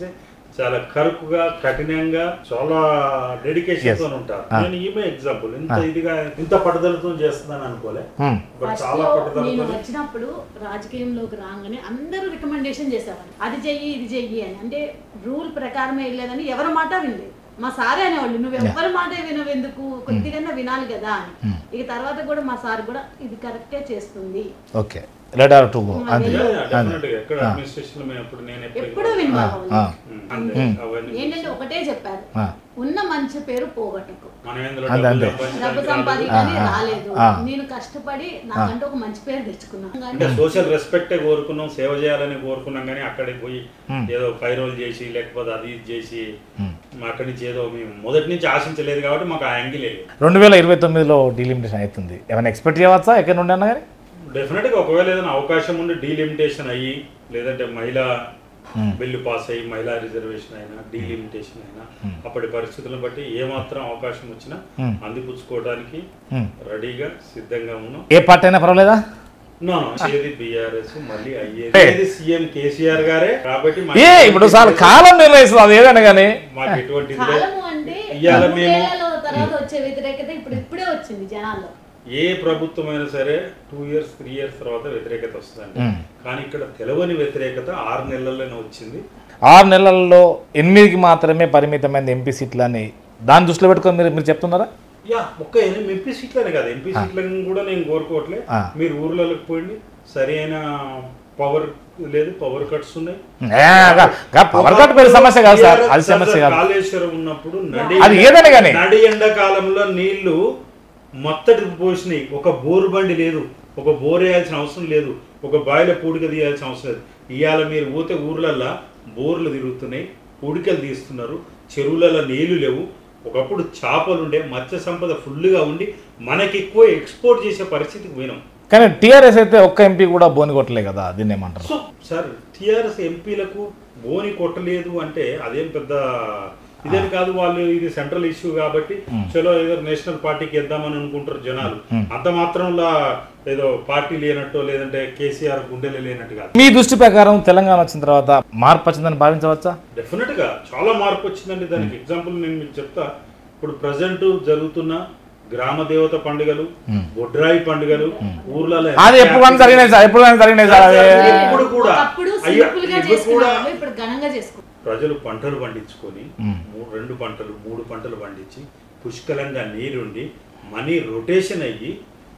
చాలా కరుకుగా కఠినంగా చాలా డెడికేషన్ తో ఉంటారు Ah. నేను ఈమె ఎగ్జాంపుల్ ఇంత ఇదిగా ఇంత పట్టుదలతో చేస్తుందని అనుకోలే Hmm. బట్ ఫస్ట్ చాలా లో నేను పట్టుదలతో వచ్చినప్పుడు రాజకీయంలోకి రాగానే అందరూ రికమెండేషన్ చేసేవాళ్ళు అది చెయ్యి ఇది చెయ్యి అని అంటే రూల్ ప్రకారమే వెళ్ళేదని ఎవరి మాట వినలేదు మా సారే అనేవాళ్ళు నువ్వు ఎవరి మాట వినవు ఎందుకు కొద్దిగా వినాలి కదా అని ఇక తర్వాత కూడా మా సార్ కూడా ఇది కరెక్టే చేస్తుంది ఓకే లెటర్ టు గో అంతే Yeah, yeah, definitely. ఎక్కడ అడ్మినిస్ట్రేషన్ మేము ఎప్పుడు నేను ఎప్పుడు ఎప్పుడూ వినవాలి ఆ, ఉమ్, అంతే అవన్నీ ఏంటంటే ఒకటే చెప్పారు ఆ. ఉన్న మంచి పేరు పోగొట్టకు మనం ఎందులో అంతే, డబ్బులు అంతే. డబ్బు సంపాదించడానికి సంపాదించని ఆ, ఆ, రాలేదు ఆ. నేను కష్టపడి నాకంటే ఒక మంచి పేరు తెచ్చుకున్నాను అంటే కానీ సోషల్ రెస్పెక్టే కోరుకున్నాం సేవ చేయాలని కోరుకున్నాం కానీ అక్కడికి పోయి ఏదో పైరోల్ చేసి లేకపోతే అది ఇది చేసి మా అక్కడి నుంచి ఏదో మేము మొదటి నుంచి ఆశించలేదు కాబట్టి మాకు ఆ యాంగిల్ లేదు రెండు వేల ఇరవై తొమ్మిదిలో డీలిమిటేషన్ అవుతుంది ఏమైనా ఎక్స్పెక్ట్ చేయవచ్చా ఎక్కడ నుండి అన్నా కానీ డెఫినెట్ గా ఒకవేళ ఏదైనా అవకాశం ఉండి డీలిమిటేషన్ అయ్యి లేదంటే మహిళా బిల్లు పాస్ అయ్యి మహిళా రిజర్వేషన్ అయినా డీలిమిటేషన్ అయినా అప్పటి పరిస్థితులను బట్టి ఏమాత్రం అవకాశం వచ్చినా అందిపుచ్చుకోవడానికి Hmm. రెడీగా సిద్ధంగా ఉన్నాం ఏ పార్టీ అయినా పర్వాలేదా నో నో ఏది బిఆర్ఎస్ మళ్ళీ ఏ. అయ్యేది సీఎం కేసీఆర్ గారే కాబట్టి మాకు ఏ ఇప్పుడు సార్ కాలం నిర్ణయిస్తుంది అది ఏదైనా కానీ మాకు ఎటువంటి ఇది లేదు. కాలము అంటే ఇవాళ మేము మూడేళ్లలో తర్వాత వచ్చే వ్యతిరేకత ఇప్పుడు ఇప్పుడే వచ్చింది జనాల్లో ఏ ప్రభుత్వం అయినా సరే టూ ఇయర్స్ త్రీ ఇయర్స్ తర్వాత వ్యతిరేకత వస్తుందండి కానీ ఇక్కడ తెలవని వ్యతిరేకత ఆరు నెలల్లోనే వచ్చింది ఆరు నెలల్లో ఎనిమిదికి మాత్రమే పరిమితమైన ఎంపీ సీట్లని దాన్ని దృష్టిలో పెట్టుకొని మీరు మీరు చెప్తున్నారా యా ఒక్క ఎంపీ సీట్లనే కాదు ఎంపీ సీట్లను కూడా నేను కోరుకోవట్లే ఆ. మీరు ఊర్లలోకి పోయింది సరైన పవర్ లేదు పవర్ కట్స్ ఉన్నాయి ఏ, గా- గా పవర్ కట్ పెద్ద సమస్య కాదు సార్ అది సార్, సమస్య సార్, కాదు కాళేశ్వరం ఉన్నప్పుడు నడి అది ఏదైనా కానీ. నడి ఎండాకాలంలో నీళ్లు మొత్తటికి పోసినాయి ఒక బోరు బండి లేదు ఒక బోర్ వేయాల్సిన అవసరం లేదు ఒక బాయిల పూడిక తీయాల్సిన అవసరం లేదు ఇవాళ మీరు పోతే ఊర్లల్లో బోర్లు తిరుగుతున్నాయి పూడికలు తీస్తున్నారు చెరువులలో నీళ్లు లేవు ఒకప్పుడు చేపలు ఉండే మత్స్య సంపద ఫుల్గా ఉండి మనకి ఎక్కువ ఎక్స్పోర్ట్ చేసే పరిస్థితికి పోయినాం కానీ టీఆర్ఎస్ అయితే ఒక్క ఎంపీ కూడా బోని కొట్టలే కదా దీన్ని ఏమంటారు సో సార్ టిఆర్ఎస్ ఎంపీలకు బోని కొట్టలేదు అంటే అదేం పెద్ద ఇదేం కాదు వాళ్ళు ఇది సెంట్రల్ ఇష్యూ కాబట్టి చలో ఏదో నేషనల్ పార్టీకి ఇద్దామని అనుకుంటారు జనాలు అంత మాత్రంలో ఏదో పార్టీ లేనట్టు లేదంటే కేసీఆర్ గుండెలే లేనట్టు కాదు మీ దృష్టి ప్రకారం తెలంగాణ వచ్చిన తర్వాత మార్పు వచ్చిందని భావించవచ్చా డెఫినెట్ గా చాలా మార్పు వచ్చిందండి దానికి ఎగ్జాంపుల్ నేను మీకు చెప్తా ఇప్పుడు ప్రజెంట్ జరుగుతున్న గ్రామ దేవత పండుగలు బొడ్రాయి పండుగలు ఊర్లలో అది ఎప్పుడు కానీ జరిగినాయి సార్ ఎప్పుడు కానీ జరిగినాయి సార్ అదే ఇప్పుడు కూడా అప్పుడు అయ్యో, సింపుల్ గా ఇప్పుడు చేసుకునే కూడా వాళ్ళు ఇప్పుడు ఘనంగా చేసుకుంటారు ప్రజలు పంటలు పండించుకొని మూడు రెండు పంటలు మూడు పంటలు పండించి పుష్కలంగా నీరుండి మనీ రొటేషన్ అయ్యి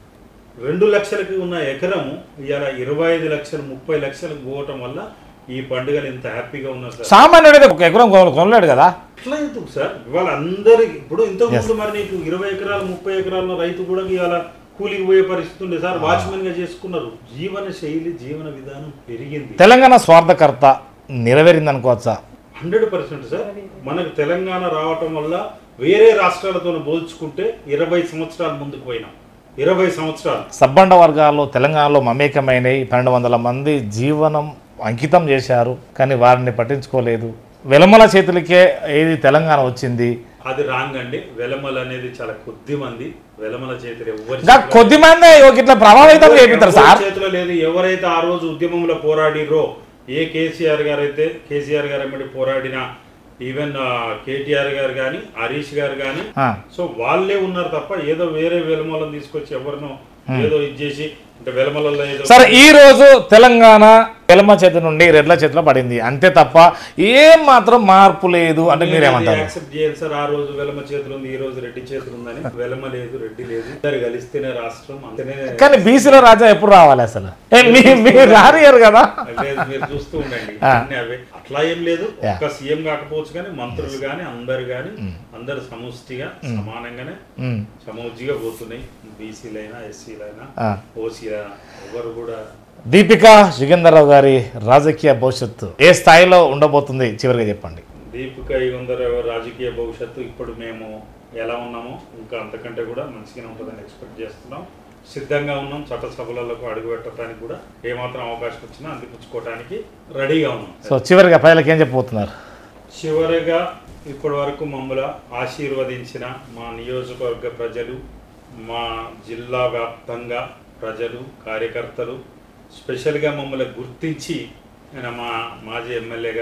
రెండు లక్షలకి ఉన్న ఎకరము ఇవాళ ఇరవై ఐదు లక్షలు ముప్పై లక్షలకు పోవటం వల్ల ఈ పండుగలు ఇంత హ్యాపీగా ఉన్నారు సార్ సామాన్యుడు అయితే ఒక ఎకరం కొన- కొనలేడు కదా అట్లా ఎందుకు సార్ ఇవాళ అందరి ఇప్పుడు ఇంతకు ముందు మరి నీకు ఇరవై ఎకరాలు ముప్పై ఎకరాల రైతు కూడా ఇవాళ కూలికి పోయే పరిస్థితి ఉండే సార్ వాచ్మెన్ గా చేసుకున్నారు జీవన శైలి జీవన విధానం పెరిగింది తెలంగాణ స్వార్థకర్త నెరవేరింది అనుకోవచ్చా హండ్రెడ్ పర్సెంట్ సార్ మనకు తెలంగాణ రావటం వల్ల వేరే రాష్ట్రాలతో పోల్చుకుంటే ఇరవై సంవత్సరాలు ముందుకు పోయినాం ఇరవై సంవత్సరాలు సబ్బండ వర్గాల్లో తెలంగాణలో మమేకమైనవి పన్నెండు వందల మంది జీవనం అంకితం చేశారు కానీ వారిని పట్టించుకోలేదు వెలమల చేతులకే ఏది తెలంగాణ వచ్చింది అది రాంగ్ అండి వెలమల అనేది చాలా కొద్ది మంది వెలమల చేతులు ఎవరి ఇంకా చేతిలో కొద్ది మంది ఇట్లా ప్రభావితం చేపిస్తారు సార్ ఎవరి చేతిలో లేదు ఎవరైతే ఆ రోజు ఉద్యమంలో పోరాడిరో ఏ కేసీఆర్ గారు అయితే కేసీఆర్ గారు ఎమ్మడి పోరాడిన ఈవెన్ కేటీఆర్ గారు కానీ హరీష్ గారు కానీ ఆ. సో వాళ్ళే ఉన్నారు తప్ప ఏదో వేరే వెలమలను తీసుకొచ్చి ఎవరినో ఏదో ఇది చేసి అంటే వెలమలలో ఏదో సరే ఈ రోజు తెలంగాణ వెలమ చేతి నుండి రెడ్ల చేతిలో పడింది అంతే తప్ప ఏం మాత్రం మార్పు లేదు అంటే మీరేమంటారు యాక్సెప్ట్ చేయాలి సార్ ఆ రోజు వెలమ చేతులు ఉంది ఈ రోజు రెడ్డి చేతులు ఉందని వెలమ లేదు రెడ్డి లేదు ఇద్దరు కలిస్తేనే రాష్ట్రం అంతనే కానీ బీసీలో రాజా ఎప్పుడు రావాలి అసలు ఏ, మీ మీరు రానియరు కదా లేదు, మీరు చూస్తూ ఉండండి అన్ని అవే అట్లా ఏం లేదు ఒక్క సీఎం కాకపోవచ్చు కానీ మంత్రులు కానీ అందరు కానీ అందరు సముష్టిగా సమానంగానే ఉమ్. సమూజ్జిగా పోతున్నాయి బీసీలైనా ఎస్సీలైనా ఆ. ఓసీలైనా ఎవరు కూడా దీపిక యుగేందర్రావు గారి రాజకీయ భవిష్యత్తు ఏ స్థాయిలో ఉండబోతుంది చివరిగా చెప్పండి దీపిక యుగంధర్ రాజకీయ భవిష్యత్తు ఇప్పుడు మేము ఎలా ఉన్నామో ఇంకా అంతకంటే కూడా మంచిగానే ఉంటుందని ఎక్స్పెక్ట్ చేస్తున్నాం సిద్ధంగా ఉన్నాం చట్టసభలకు అడుగు పెట్టడానికి కూడా ఏమాత్రం అవకాశం వచ్చినా అందిపుచ్చుకోవడానికి రెడీగా ఉన్నాం సో చివరిగా ప్రజలకు ఏం చెప్పబోతున్నారు చివరిగా ఇప్పటి వరకు మమ్మల్ని ఆశీర్వదించిన మా నియోజకవర్గ ప్రజలు మా జిల్లా వ్యాప్తంగా ప్రజలు కార్యకర్తలు స్పెషల్గా మమ్మల్ని గుర్తించి ఆయన మా మాజీ ఎమ్మెల్యే గారు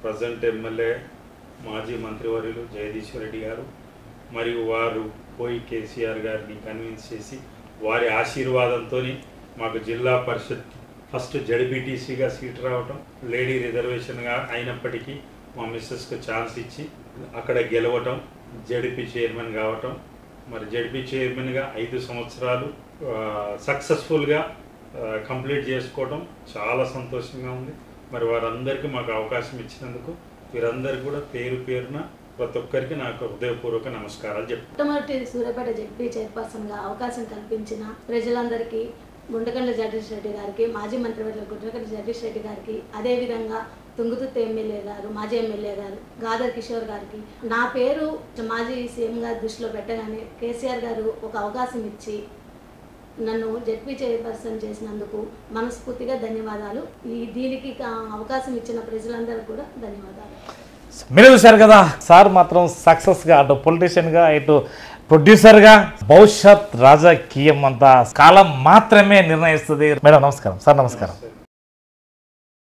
ప్రజెంట్ ఎమ్మెల్యే మాజీ మంత్రివర్యులు జగదీశ్వర్ రెడ్డి గారు మరియు వారు పోయి కేసీఆర్ గారిని కన్విన్స్ చేసి వారి ఆశీర్వాదంతో మాకు జిల్లా పరిషత్ ఫస్ట్ జడ్పీటీసీగా సీట్ రావటం లేడీ రిజర్వేషన్గా అయినప్పటికీ మా మిస్సెస్కి ఛాన్స్ ఇచ్చి అక్కడ గెలవటం జడ్పీ చైర్మన్ కావటం మరి జడ్పీ చైర్మన్గా ఐదు సంవత్సరాలు సక్సెస్ఫుల్గా కంప్లీట్ చేసుకోవడం చాలా సంతోషంగా ఉంది మరి వారందరికీ మాకు అవకాశం ఇచ్చినందుకు వీరందరికీ కూడా పేరు పేరున ప్రతి ఒక్కరికి నాకు హృదయపూర్వక నమస్కారాలు చెప్తాను మొట్టమొదటి సూర్యాపేట జడ్పీ చైర్పర్సన్గా అవకాశం కల్పించిన ప్రజలందరికీ గుండకండ్ల జగదీష్ రెడ్డి గారికి మాజీ మంత్రివర్యులు గుండకండ్ల జగదీష్ రెడ్డి గారికి అదేవిధంగా తుంగుతుర్తి ఎమ్మెల్యే గారు మాజీ ఎమ్మెల్యే గారు గాదర్ కిషోర్ గారికి నా పేరు మాజీ సీఎం గారి దృష్టిలో పెట్టగానే కేసీఆర్ గారు ఒక అవకాశం ఇచ్చి నన్ను జడ్పీ చైర్పర్సన్ చేసినందుకు మనస్ఫూర్తిగా ధన్యవాదాలు ఈ దీనికి కా- అవకాశం ఇచ్చిన ప్రజలందరికీ కూడా ధన్యవాదాలు మీరు చూశారు కదా సార్ మాత్రం సక్సెస్గా అటు పొలిటీషియన్గా ఇటు ప్రొడ్యూసర్గా భవిష్యత్ రాజకీయం అంతా కాలం మాత్రమే నిర్ణయిస్తుంది మేడం నమస్కారం సార్ నమస్కారం